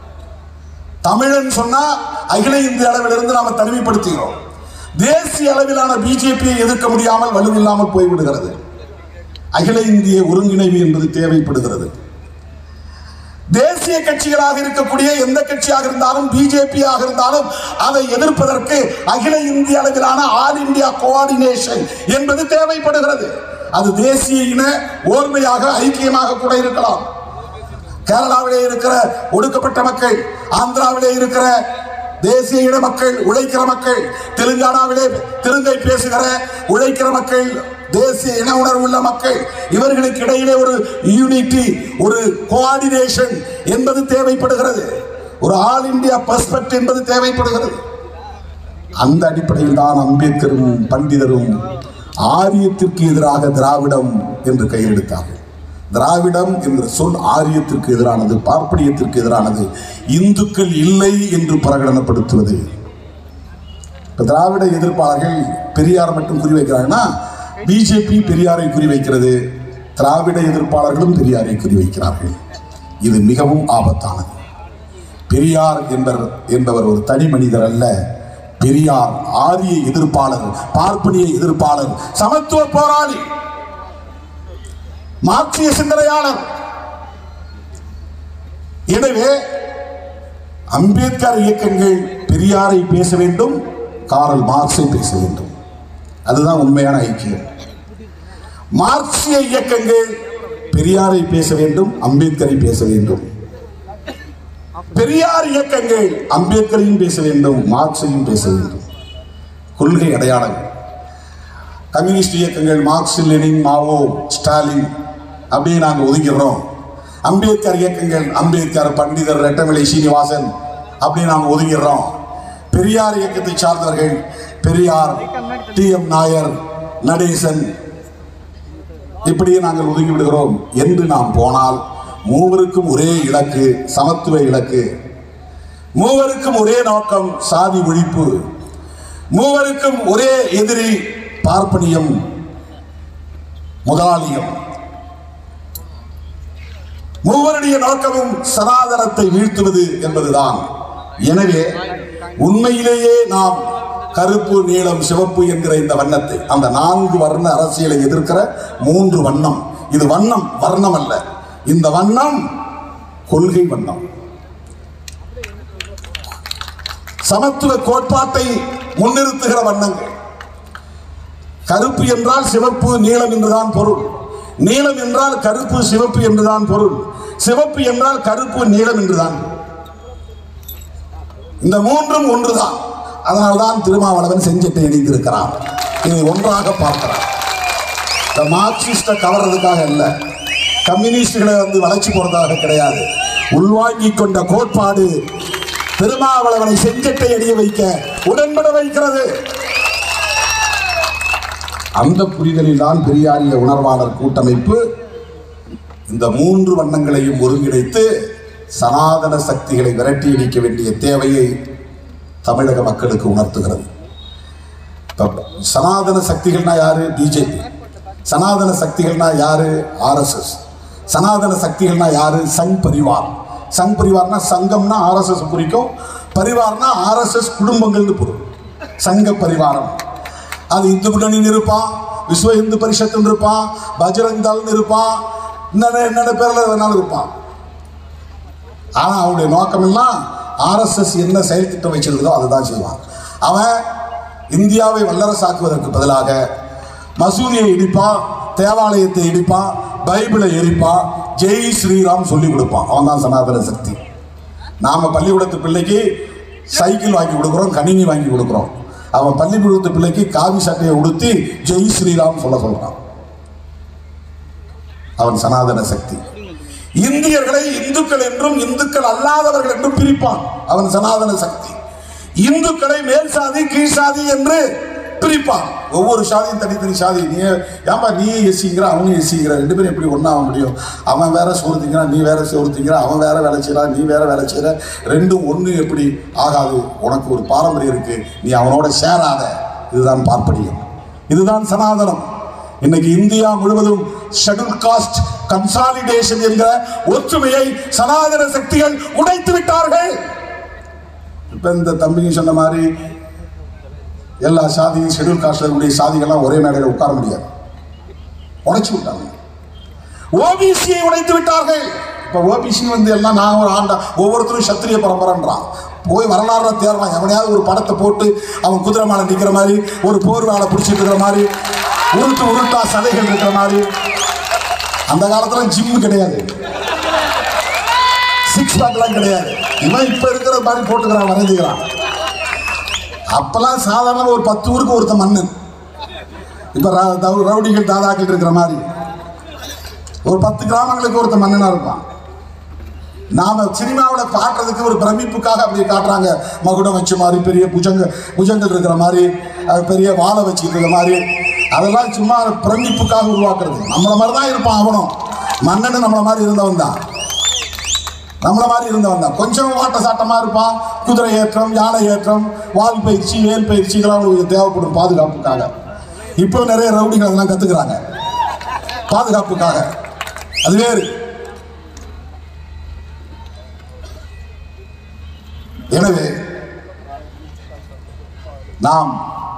தமிழன் சொன்னா அகில இந்திய அளவிலிருந்து நாம தனிமைப்படுத்துகிறோம் தேசிய அளவிலான பிஜேபியை எதிர்க்க முடியாமல் வலுவில்லாமல் போய்விடுகிறது அகில இந்திய ஒருங்கிணைவு என்பது தேவைப்படுகிறது தேசிய கட்சிகளாக இருக்கக்கூடிய எந்த கட்சியாக இருந்தாலும் பிஜேபியாக இருந்தாலும் அதை எதிர்ப்பதற்கு அகில இந்திய அளவிலான ஆல் இந்தியா கோஆர்டினேஷன் என்பது தேவைப்படுகிறது அது தேசிய இன ஓர்மையாக ஐக்கியமாக கூட இருக்கலாம் கேரளாவிலே இருக்கிற ஒடுக்கப்பட்ட மக்கள் ஆந்திராவிலே இருக்கிற தேசிய இன மக்கள் உழைக்கிற மக்கள் தெலுங்கானாவிலே தெலுங்கை பேசுகிற உழைக்கிற மக்கள் தேசிய இன உணர்வு உள்ள மக்கள் இவர்களுக்கு இடையிலே ஒரு யூனிட்டி ஒரு கோஆர்டினேஷன் என்பது தேவைப்படுகிறது ஒரு ஆல் இந்தியா பர்ஸ்பெக்ட் என்பது தேவைப்படுகிறது அந்த அடிப்படையில் தான் அம்பேத்கரும் பண்டிதரும் ஆரியத்திற்கு எதிராக திராவிடம் என்று கையெழுத்தார்கள் திராவிடம் என்ற சொல் ஆரியத்திற்கு எதிரானது பார்ப்பனியத்திற்கு எதிரானது இந்துக்கள் இல்லை என்று பிரகடனப்படுத்துவது இப்ப திராவிட எதிர்ப்பாளர்கள் பெரியார் மட்டும் குறிவைக்கிறாங்கன்னா பிஜேபி பெரியாரை குறிவைக்கிறது திராவிட எதிர்ப்பாளர்களும் பெரியாரை குறிவைக்கிறார்கள் இது மிகவும் ஆபத்தானது பெரியார் என்பவர் என்பவர் ஒரு தனி மனிதர் அல்ல பெரியார் ஆரிய எதிர்ப்பாளர் பார்ப்பனிய எதிர்ப்பாளர் சமத்துவ போராளி மார்க்சிய சிந்தனையாளர் எனவே அம்பேத்கர் இயக்கங்கள் பெரியாரை பேச வேண்டும் காரல் மார்க்ஸை பேச வேண்டும் அதுதான் உண்மையான ஐக்கியம் மார்க்சிய இயக்கங்கள் பெரியாரை பேச வேண்டும் அம்பேத்கரை பேச வேண்டும் பெரியார் இயக்கங்கள் அம்பேத்கரையும் பேச வேண்டும் மார்க்ஸையும் பேச வேண்டும் கொள்கை அடையாளங்கள் கம்யூனிஸ்ட் இயக்கங்கள் மார்க்ஸ் லெனின் மாவோ ஸ்டாலின் அப்படியே நாங்கள் ஒதுக்கிடுறோம் அம்பேத்கர் இயக்கங்கள் அம்பேத்கர் பண்டிதர் ரெட்டமலை சீனிவாசன் அப்படி நாங்கள் ஒதுக்கிடுறோம் பெரியார் இயக்கத்தை சார்ந்தவர்கள் பெரியார் டி எம் நாயர் நடேசன் இப்படியே நாங்கள் ஒதுக்கி விடுகிறோம் என்று நாம் போனால் மூவருக்கும் ஒரே இலக்கு சமத்துவ இலக்கு மூவருக்கும் ஒரே நோக்கம் சாதி ஒழிப்பு மூவருக்கும் ஒரே எதிரி பார்ப்பனியம் முதலாளியம் மூவருடைய நோக்கமும் சனாதனத்தை வீழ்த்துவது என்பதுதான் எனவே உண்மையிலேயே நாம் கருப்பு நீலம் சிவப்பு என்கிற இந்த வண்ணத்தை அந்த நான்கு வர்ண அரசியலை எதிர்க்கிற மூன்று வண்ணம் இது வண்ணம் வர்ணம் அல்ல இந்த வண்ணம் கொள்கை வண்ணம் சமத்துவ கோட்பாட்டை முன்னிறுத்துகிற வண்ணங்கள் கருப்பு என்றால் சிவப்பு நீலம் என்றுதான் பொருள் நீலம் என்றால் கருப்பு சிவப்பு என்றுதான் பொருள் சிவப்பு என்றால் கருப்பு நீலம் என்றுதான் இந்த மூன்றும் ஒன்றுதான் அதனால்தான் திருமாவளவன் செஞ்சட்டை இணைந்திருக்கிறார் இதை ஒன்றாக பார்க்கிறார் இந்த மார்க்சிஸ்ட கவர்றதுக்காக அல்ல கம்யூனிஸ்டுகளை வந்து வளர்ச்சி போறதாக கிடையாது உள்வாங்கிக் கொண்ட கோட்பாடு திருமாவளவனை செஞ்சட்டை அடிய வைக்க உடன்பட வைக்கிறது அந்த புரிதலில் தான் பெரியாரிய உணர்வாளர் கூட்டமைப்பு இந்த மூன்று வண்ணங்களையும் ஒருங்கிணைத்து சனாதன சக்திகளை விரட்டி அடிக்க வேண்டிய தேவையை தமிழக மக்களுக்கு உணர்த்துகிறது இப்ப சனாதன சக்திகள்னா யாரு பிஜேபி சனாதன சக்திகள்னா யாரு ஆர்எஸ்எஸ் சனாதன சக்திகள்னா யாரு சங் பரிவார் சங் பரிவார்னா சங்கம்னா ஆர்எஸ்எஸ் குறிக்கும் பரிவார்னா ஆர்எஸ்எஸ் குடும்பங்கள்னு பொருள் சங்க பரிவாரம் அது இந்து முன்னணின்னு இருப்பான் விஸ்வ இந்து பரிஷத்துன்னு இருப்பான் பஜ்ரங் தள்னு இருப்பான் என்னென்ன என்னென்ன பேர்ல வேணாலும் இருப்பான் ஆனா அவனுடைய நோக்கம் எல்லாம் ஆர்எஸ்எஸ் என்ன செயல் திட்டம் வச்சிருந்ததோ அதுதான் செய்வான் அவன் இந்தியாவை வல்லரசாக்குவதற்கு பதிலாக மசூதியை இடிப்பான் தேவாலயத்தை இடிப்பான் பைபிளை எரிப்பான் ஜெய் ஸ்ரீராம் சொல்லி கொடுப்பான் அவன் தான் சனாதன சக்தி நாம பள்ளிக்கூடத்து பிள்ளைக்கு சைக்கிள் வாங்கி கொடுக்குறோம் கணினி வாங்கி கொடுக்குறோம் அவன் பள்ளிக்கூடத்து பிள்ளைக்கு காவி சட்டையை உடுத்தி ஜெய் ஸ்ரீராம் சொல்ல சொல்றான் அவன் சனாதன சக்தி இந்தியர்களை இந்துக்கள் என்றும் இந்துக்கள் அல்லாதவர்கள் என்றும் பிரிப்பான் அவன் சனாதன சக்தி இந்துக்களை மேல் சாதி கீழ் சாதி என்று பிரிப்பான் ஒவ்வொரு சாதியும் தனித்தனி சாதி நீ ஏன்பா நீ எஸ்சிங்கிற அவனும் எஸ்சிங்கிற ரெண்டு பேரும் எப்படி ஒன்றாக முடியும் அவன் வேற சோறு திங்கிறான் நீ வேற சோறு திங்கிறான் அவன் வேற வேலை செய்யறான் நீ வேற வேலை செய்யற ரெண்டும் ஒன்று எப்படி ஆகாது உனக்கு ஒரு பாரம்பரியம் இருக்கு நீ அவனோட சேராத இதுதான் பார்ப்பனியம் இதுதான் சனாதனம் இன்னைக்கு இந்தியா முழுவதும் ஷெட்யூல் காஸ்ட் கன்சாலிடேஷன் என்ற ஒற்றுமையை சனாதன சக்திகள் உடைத்து விட்டார்கள் இப்ப இந்த தம்பிங்க சொன்ன மாதிரி எல்லா சாதியும் ஷெட்யூல் காஸ்ட்ல இருக்கக்கூடிய சாதிகள்லாம் ஒரே மேடையில் உட்கார முடியாது உடைச்சு விட்டாங்க ஓபிசியை உடைத்து விட்டார்கள் இப்போ ஓபிசி வந்து எல்லாம் நான் ஒரு ஆண்டா ஒவ்வொருத்தரும் சத்திரிய பரம்பரைன்றான் போய் வரலாறு தேடுறான் எவனையாவது ஒரு படத்தை போட்டு அவன் குதிரை மேலே நிற்கிற மாதிரி ஒரு போர் வேலை பிடிச்சிட்டு இருக்கிற மாதிரி உருட்டு உருட்டா சதைகள் இருக்கிற மாதிரி அந்த காலத்துல ஜிம் கிடையாது சிக்ஸ் பேக்லாம் கிடையாது இவன் இப்ப இருக்கிற மாதிரி போட்டுக்கிறான் வரைஞ்சுக்கிறான் அப்பெல்லாம் சாதாரண ஒரு பத்து ஊருக்கு ஒருத்த மன்னன் இப்ப ர- தவு- ரவுடிகள் தாதாக்கள் இருக்கிற மாதிரி ஒரு பத்து கிராமங்களுக்கு ஒருத்த மன்னனா இருப்பான் நாம சினிமாவில் காட்டுறதுக்கு ஒரு பிரமிப்புக்காக அப்படி காட்டுறாங்க மகுடம் வச்ச மாதிரி பெரிய புஜங்க புஜங்கள் இருக்கிற மாதிரி அது பெரிய வாழை வச்சுக்கிட்டு இருக்கிற மாதிரி அதெல்லாம் சும்மா பிரமிப்புக்காக உருவாக்குறது நம்மள மாதிரி தான் இருப்பான் அவனும் மன்னன் நம்மள மாதிரி இருந்தவன் தான் நம்மள மாதிரி இருந்தவன் தான் கொஞ்சம் வாட்ட சாட்டமா இருப்பான் குதிரை ஏற்றம் யானை ஏற்றம் வால் பயிற்சி வேல் பயிற்சி இதெல்லாம் அவங்களுக்கு தேவைப்படும் பாதுகாப்புக்காக இப்போ நிறைய ரவுடிகள் அதெல்லாம் கத்துக்கிறாங்க பாதுகாப்புக்காக அது வேறு எனவே நாம்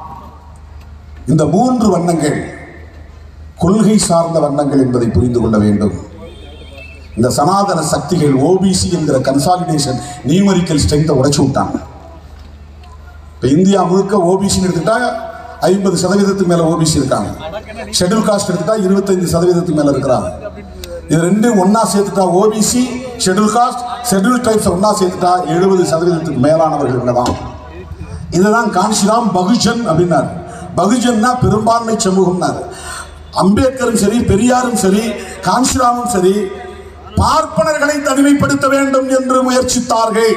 இந்த மூன்று வண்ணங்கள் கொள்கை சார்ந்த வண்ணங்கள் என்பதை புரிந்து கொள்ள வேண்டும் இந்த சனாதன சக்திகள் ஓபிசி என்கிற கன்சாலிடேஷன் நியூமரிக்கல் ஸ்ட்ரென்த்தை உடைச்சு விட்டாங்க இப்போ இந்தியா முழுக்க ஓபிசின்னு எடுத்துட்டா ஐம்பது சதவீதத்துக்கு மேல ஓபிசி இருக்காங்க ஷெட்யூல் காஸ்ட் எடுத்துட்டா இருபத்தைந்து சதவீதத்துக்கு மேல இருக்கிறாங்க இது ரெண்டும் ஒண்ணா சேர்த்துட்டா OBC schedule caste schedule types ஒண்ணா சேர்த்துட்டா எழுபது சதவீதத்துக்கு மேலானவர்கள் இவங்க தான் இதுதான் காஞ்சிராம் பகுஜன் அப்படின்னாரு பகுஜன்னா பெரும்பான்மை சமூகம்னாரு அம்பேத்கரும் சரி பெரியாரும் சரி காஞ்சிராமும் சரி பார்ப்பனர்களை தனிமைப்படுத்த வேண்டும் என்று முயற்சித்தார்கள்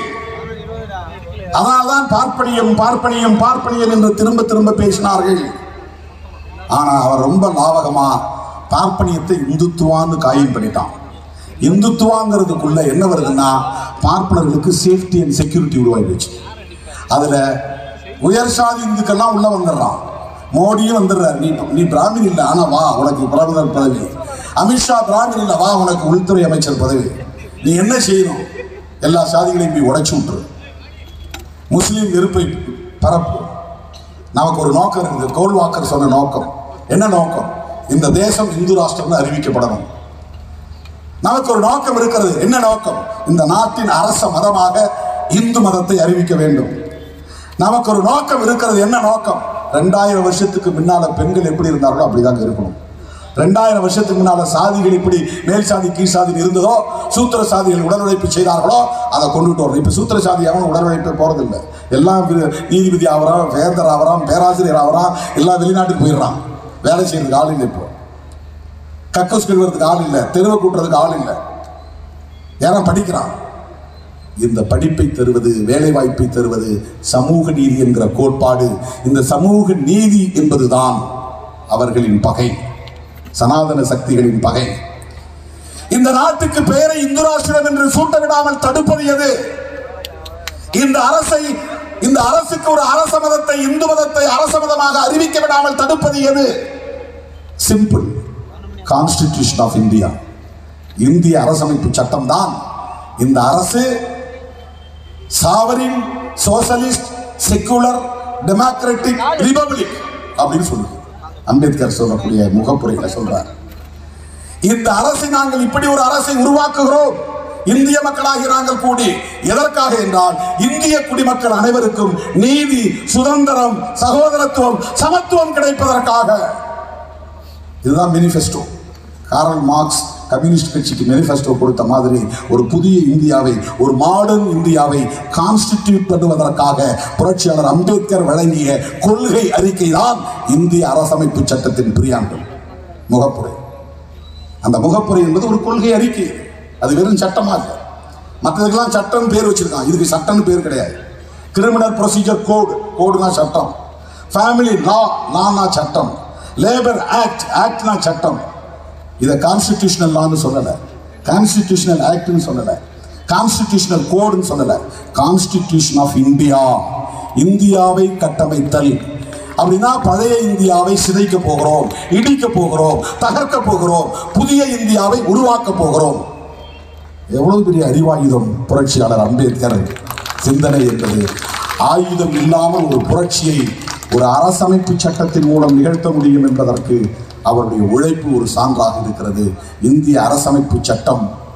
அதனால்தான் பார்ப்பனியம் பார்ப்பனியம் பார்ப்பனியம் என்று திரும்ப திரும்ப பேசினார்கள் ஆனா அவர் ரொம்ப லாவகமா பார்ப்பனியத்தை இந்துத்துவான்னு காயம் பண்ணிட்டான் இந்துத்துவாங்கிறதுக்குள்ள என்ன வருதுன்னா பார்ப்பனர்களுக்கு சேஃப்டி அண்ட் செக்யூரிட்டி உருவாகிடுச்சு அதுல உயர் சாதி இந்துக்கெல்லாம் உள்ள வந்துடுறான் மோடியும் வந்துடுறாரு நீ நீ பிராமின் இல்லை ஆனா வா உனக்கு பிரதமர் பதவி அமித்ஷா பிராமின் இல்லை வா உனக்கு உள்துறை அமைச்சர் பதவி நீ என்ன செய்யணும் எல்லா சாதிகளையும் போய் உடைச்சு விட்டுரு முஸ்லீம் வெறுப்பை பரப்பு நமக்கு ஒரு நோக்கம் இருக்குது கோல்வாக்கர் சொன்ன நோக்கம் என்ன நோக்கம் இந்த தேசம் இந்து ராஷ்டிரம்னு அறிவிக்கப்படணும் நமக்கு ஒரு நோக்கம் இருக்கிறது என்ன நோக்கம் இந்த நாட்டின் அரச மதமாக இந்து மதத்தை அறிவிக்க வேண்டும் நமக்கு ஒரு நோக்கம் இருக்கிறது என்ன நோக்கம் ரெண்டாயிரம் வருஷத்துக்கு முன்னால பெண்கள் எப்படி இருந்தார்களோ அப்படிதாங்க இருக்கணும் ரெண்டாயிரம் வருஷத்துக்கு முன்னால சாதிகள் இப்படி மேல் சாதி கீழ் சாதி இருந்ததோ சூத்திர சாதிகள் உடல் உழைப்பு செய்தார்களோ அதை கொண்டுட்டு வரணும் இப்ப சூத்திர சாதி அவன் உடல் உழைப்பே போறதில்லை எல்லாம் வி- நீதிபதி ஆகிறான் வேந்தர் ஆகிறான் பேராசிரியர் ஆகிறான் எல்லாம் வெளிநாட்டுக்கு போயிடுறான் வேலை செய்யறதுக்கு ஆள் இல்லை இப்போ கக்கூஸ் கழுவுறதுக்கு ஆள் இல்லை தெருவை கூட்டுறதுக்கு ஆள் இல்லை ஏன்னா படிக்கிறான் இந்த படிப்பை தருவது வேலை வாய்ப்பை தருவது சமூக நீதி என்கிற கோட்பாடு இந்த சமூக நீதி என்பதுதான் அவர்களின் பகை சனாதன சக்திகளின் பகை இந்த நாட்டுக்கு பெயரை இந்து ராஷ்டிரம் என்று சூட்ட விடாமல் தடுப்பது எது இந்த அரசை இந்த அரசுக்கு ஒரு அரச மதத்தை இந்து மதத்தை அரச மதமாக அறிவிக்க விடாமல் தடுப்பது எது சிம்பிள் கான்ஸ்டிடியூஷன் ஆஃப் இந்தியா இந்திய அரசமைப்பு சட்டம் தான் இந்த அரசு sovereign socialist secular democratic republic அப்படின்னு சொல்லுது அம்பேத்கர் சொல்லக்கூடிய முகப்புரையில சொல்றார் இந்த அரசை நாங்கள் இப்படி ஒரு அரசை உருவாக்குகிறோம் இந்திய மக்களாகி நாங்கள் கூடி எதற்காக என்றால் இந்திய குடிமக்கள் அனைவருக்கும் நீதி சுதந்திரம் சகோதரத்துவம் சமத்துவம் கிடைப்பதற்காக இதுதான் மேனிஃபெஸ்டோ காரல் மார்க்ஸ் கம்யூனிஸ்ட் கட்சிக்கு மேனிஃபெஸ்டோ கொடுத்த மாதிரி ஒரு புதிய இந்தியாவை ஒரு மாடர்ன் இந்தியாவை கான்ஸ்டிடியூட் பண்ணுவதற்காக புரட்சியாளர் அம்பேத்கர் வழங்கிய கொள்கை அறிக்கை தான் இந்திய அரசமைப்பு சட்டத்தின் பிரியாண்டம் முகப்புரை அந்த முகப்புரை என்பது ஒரு கொள்கை அறிக்கை அது வெறும் சட்டமா இல்லை மற்றதுக்கெல்லாம் சட்டம் பேர் வச்சிருக்கான் இதுக்கு சட்டம்னு பேர் கிடையாது கிரிமினல் ப்ரொசீஜர் கோடு கோடுனா சட்டம் ஃபேமிலி லா லானா சட்டம் லேபர் ஆக்ட் ஆக்ட்னா சட்டம் இதை கான்ஸ்டிடியூஷனல் லான்னு சொல்லலை கான்ஸ்டிடியூஷனல் ஆக்ட்னு சொல்லலை கான்ஸ்டிடியூஷனல் கோடுன்னு சொல்லலை கான்ஸ்டிடியூஷன் ஆஃப் இந்தியா இந்தியாவை கட்டமைத்தல் அப்படின்னா பழைய இந்தியாவை சிதைக்க போகிறோம் இடிக்க போகிறோம் தகர்க்க போகிறோம் புதிய இந்தியாவை உருவாக்க போகிறோம் எவ்வளவு பெரிய அறிவாயுதம் புரட்சியாளர் அம்பேத்கர் சிந்தனை என்பது ஆயுதம் இல்லாமல் ஒரு புரட்சியை ஒரு அரசமைப்பு சட்டத்தின் மூலம் நிகழ்த்த முடியும் என்பதற்கு அவருடைய உழைப்பு ஒரு சான்றாக இருக்கிறது இந்திய அரசமைப்பு சட்டம்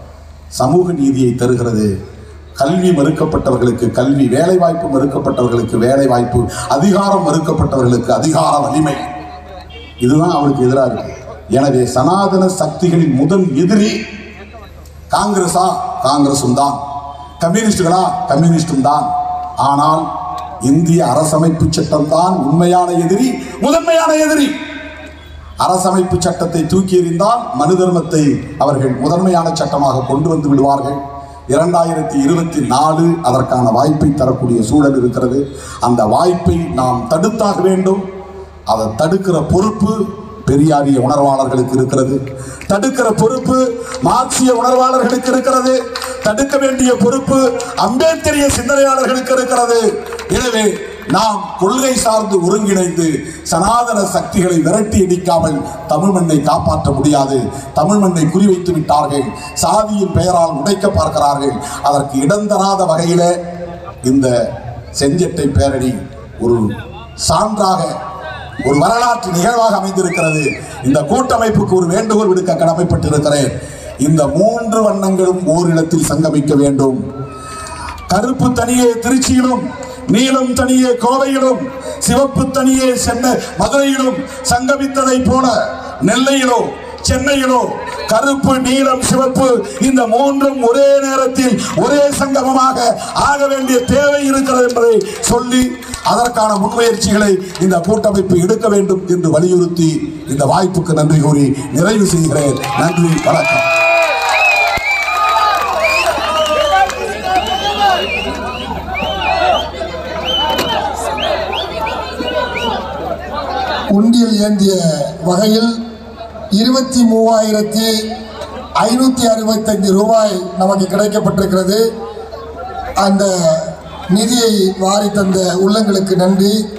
சமூக நீதியை தருகிறது கல்வி மறுக்கப்பட்டவர்களுக்கு கல்வி வேலைவாய்ப்பு மறுக்கப்பட்டவர்களுக்கு வேலைவாய்ப்பு அதிகாரம் மறுக்கப்பட்டவர்களுக்கு அதிகார வலிமை இதுதான் அவருக்கு எதிராக இருக்கு எனவே சனாதன சக்திகளின் முதல் எதிரி காங்கிரஸா காங்கிரசும் தான் கம்யூனிஸ்டுகளா கம்யூனிஸ்டும் தான் ஆனால் இந்திய அரசமைப்பு சட்டம் தான் உண்மையான எதிரி முதன்மையான எதிரி அரசமைப்பு சட்டத்தை தூக்கி எறிந்தால் மனு தர்மத்தை அவர்கள் முதன்மையான சட்டமாக கொண்டு வந்து விடுவார்கள் இரண்டாயிரத்தி இருபத்தி நாலு அதற்கான வாய்ப்பை தரக்கூடிய சூழல் இருக்கிறது அந்த வாய்ப்பை நாம் தடுத்தாக வேண்டும் அதை தடுக்கிற பொறுப்பு பெரியாரிய உணர்வாளர்களுக்கு இருக்கிறது தடுக்கிற பொறுப்பு மார்க்சிய உணர்வாளர்களுக்கு இருக்கிறது தடுக்க வேண்டிய பொறுப்பு அம்பேத்கரிய சிந்தனையாளர்களுக்கு இருக்கிறது எனவே நாம் கொள்கை சார்ந்து ஒருங்கிணைந்து சனாதன சக்திகளை விரட்டி அடிக்காமல் தமிழ் மண்ணை காப்பாற்ற முடியாது தமிழ் மண்ணை குறிவைத்து விட்டார்கள் சாதியின் பெயரால் உடைக்க பார்க்கிறார்கள் அதற்கு இடம் தராத வகையில இந்த செஞ்சட்டை பேரணி ஒரு சான்றாக ஒரு வரலாற்று நிகழ்வாக அமைந்திருக்கிறது இந்த கூட்டமைப்புக்கு ஒரு வேண்டுகோள் விடுக்க கடமைப்பட்டிருக்கிறேன் இந்த மூன்று வண்ணங்களும் ஓரிடத்தில் சங்கமிக்க வேண்டும் கருப்பு தனியே திருச்சியிலும் நீலம் தனியே கோவையிலும் சிவப்பு தனியே சென்னை மதுரையிலும் சங்கமித்ததை போல நெல்லையிலோ சென்னையிலோ கருப்பு நீலம் சிவப்பு இந்த மூன்றும் ஒரே நேரத்தில் ஒரே சங்கமமாக ஆக வேண்டிய தேவை இருக்கிறது என்பதை சொல்லி அதற்கான முன்முயற்சிகளை இந்த கூட்டமைப்பு எடுக்க வேண்டும் என்று வலியுறுத்தி இந்த வாய்ப்புக்கு நன்றி கூறி நிறைவு செய்கிறேன் நன்றி வணக்கம் உண்டியல் ஏந்திய வகையில் இருபத்தி மூவாயிரத்தி ஐநூற்றி அறுபத்தஞ்சு ரூபாய் நமக்கு கிடைக்கப்பட்டிருக்கிறது அந்த நிதியை வாரி தந்த உள்ளங்களுக்கு நன்றி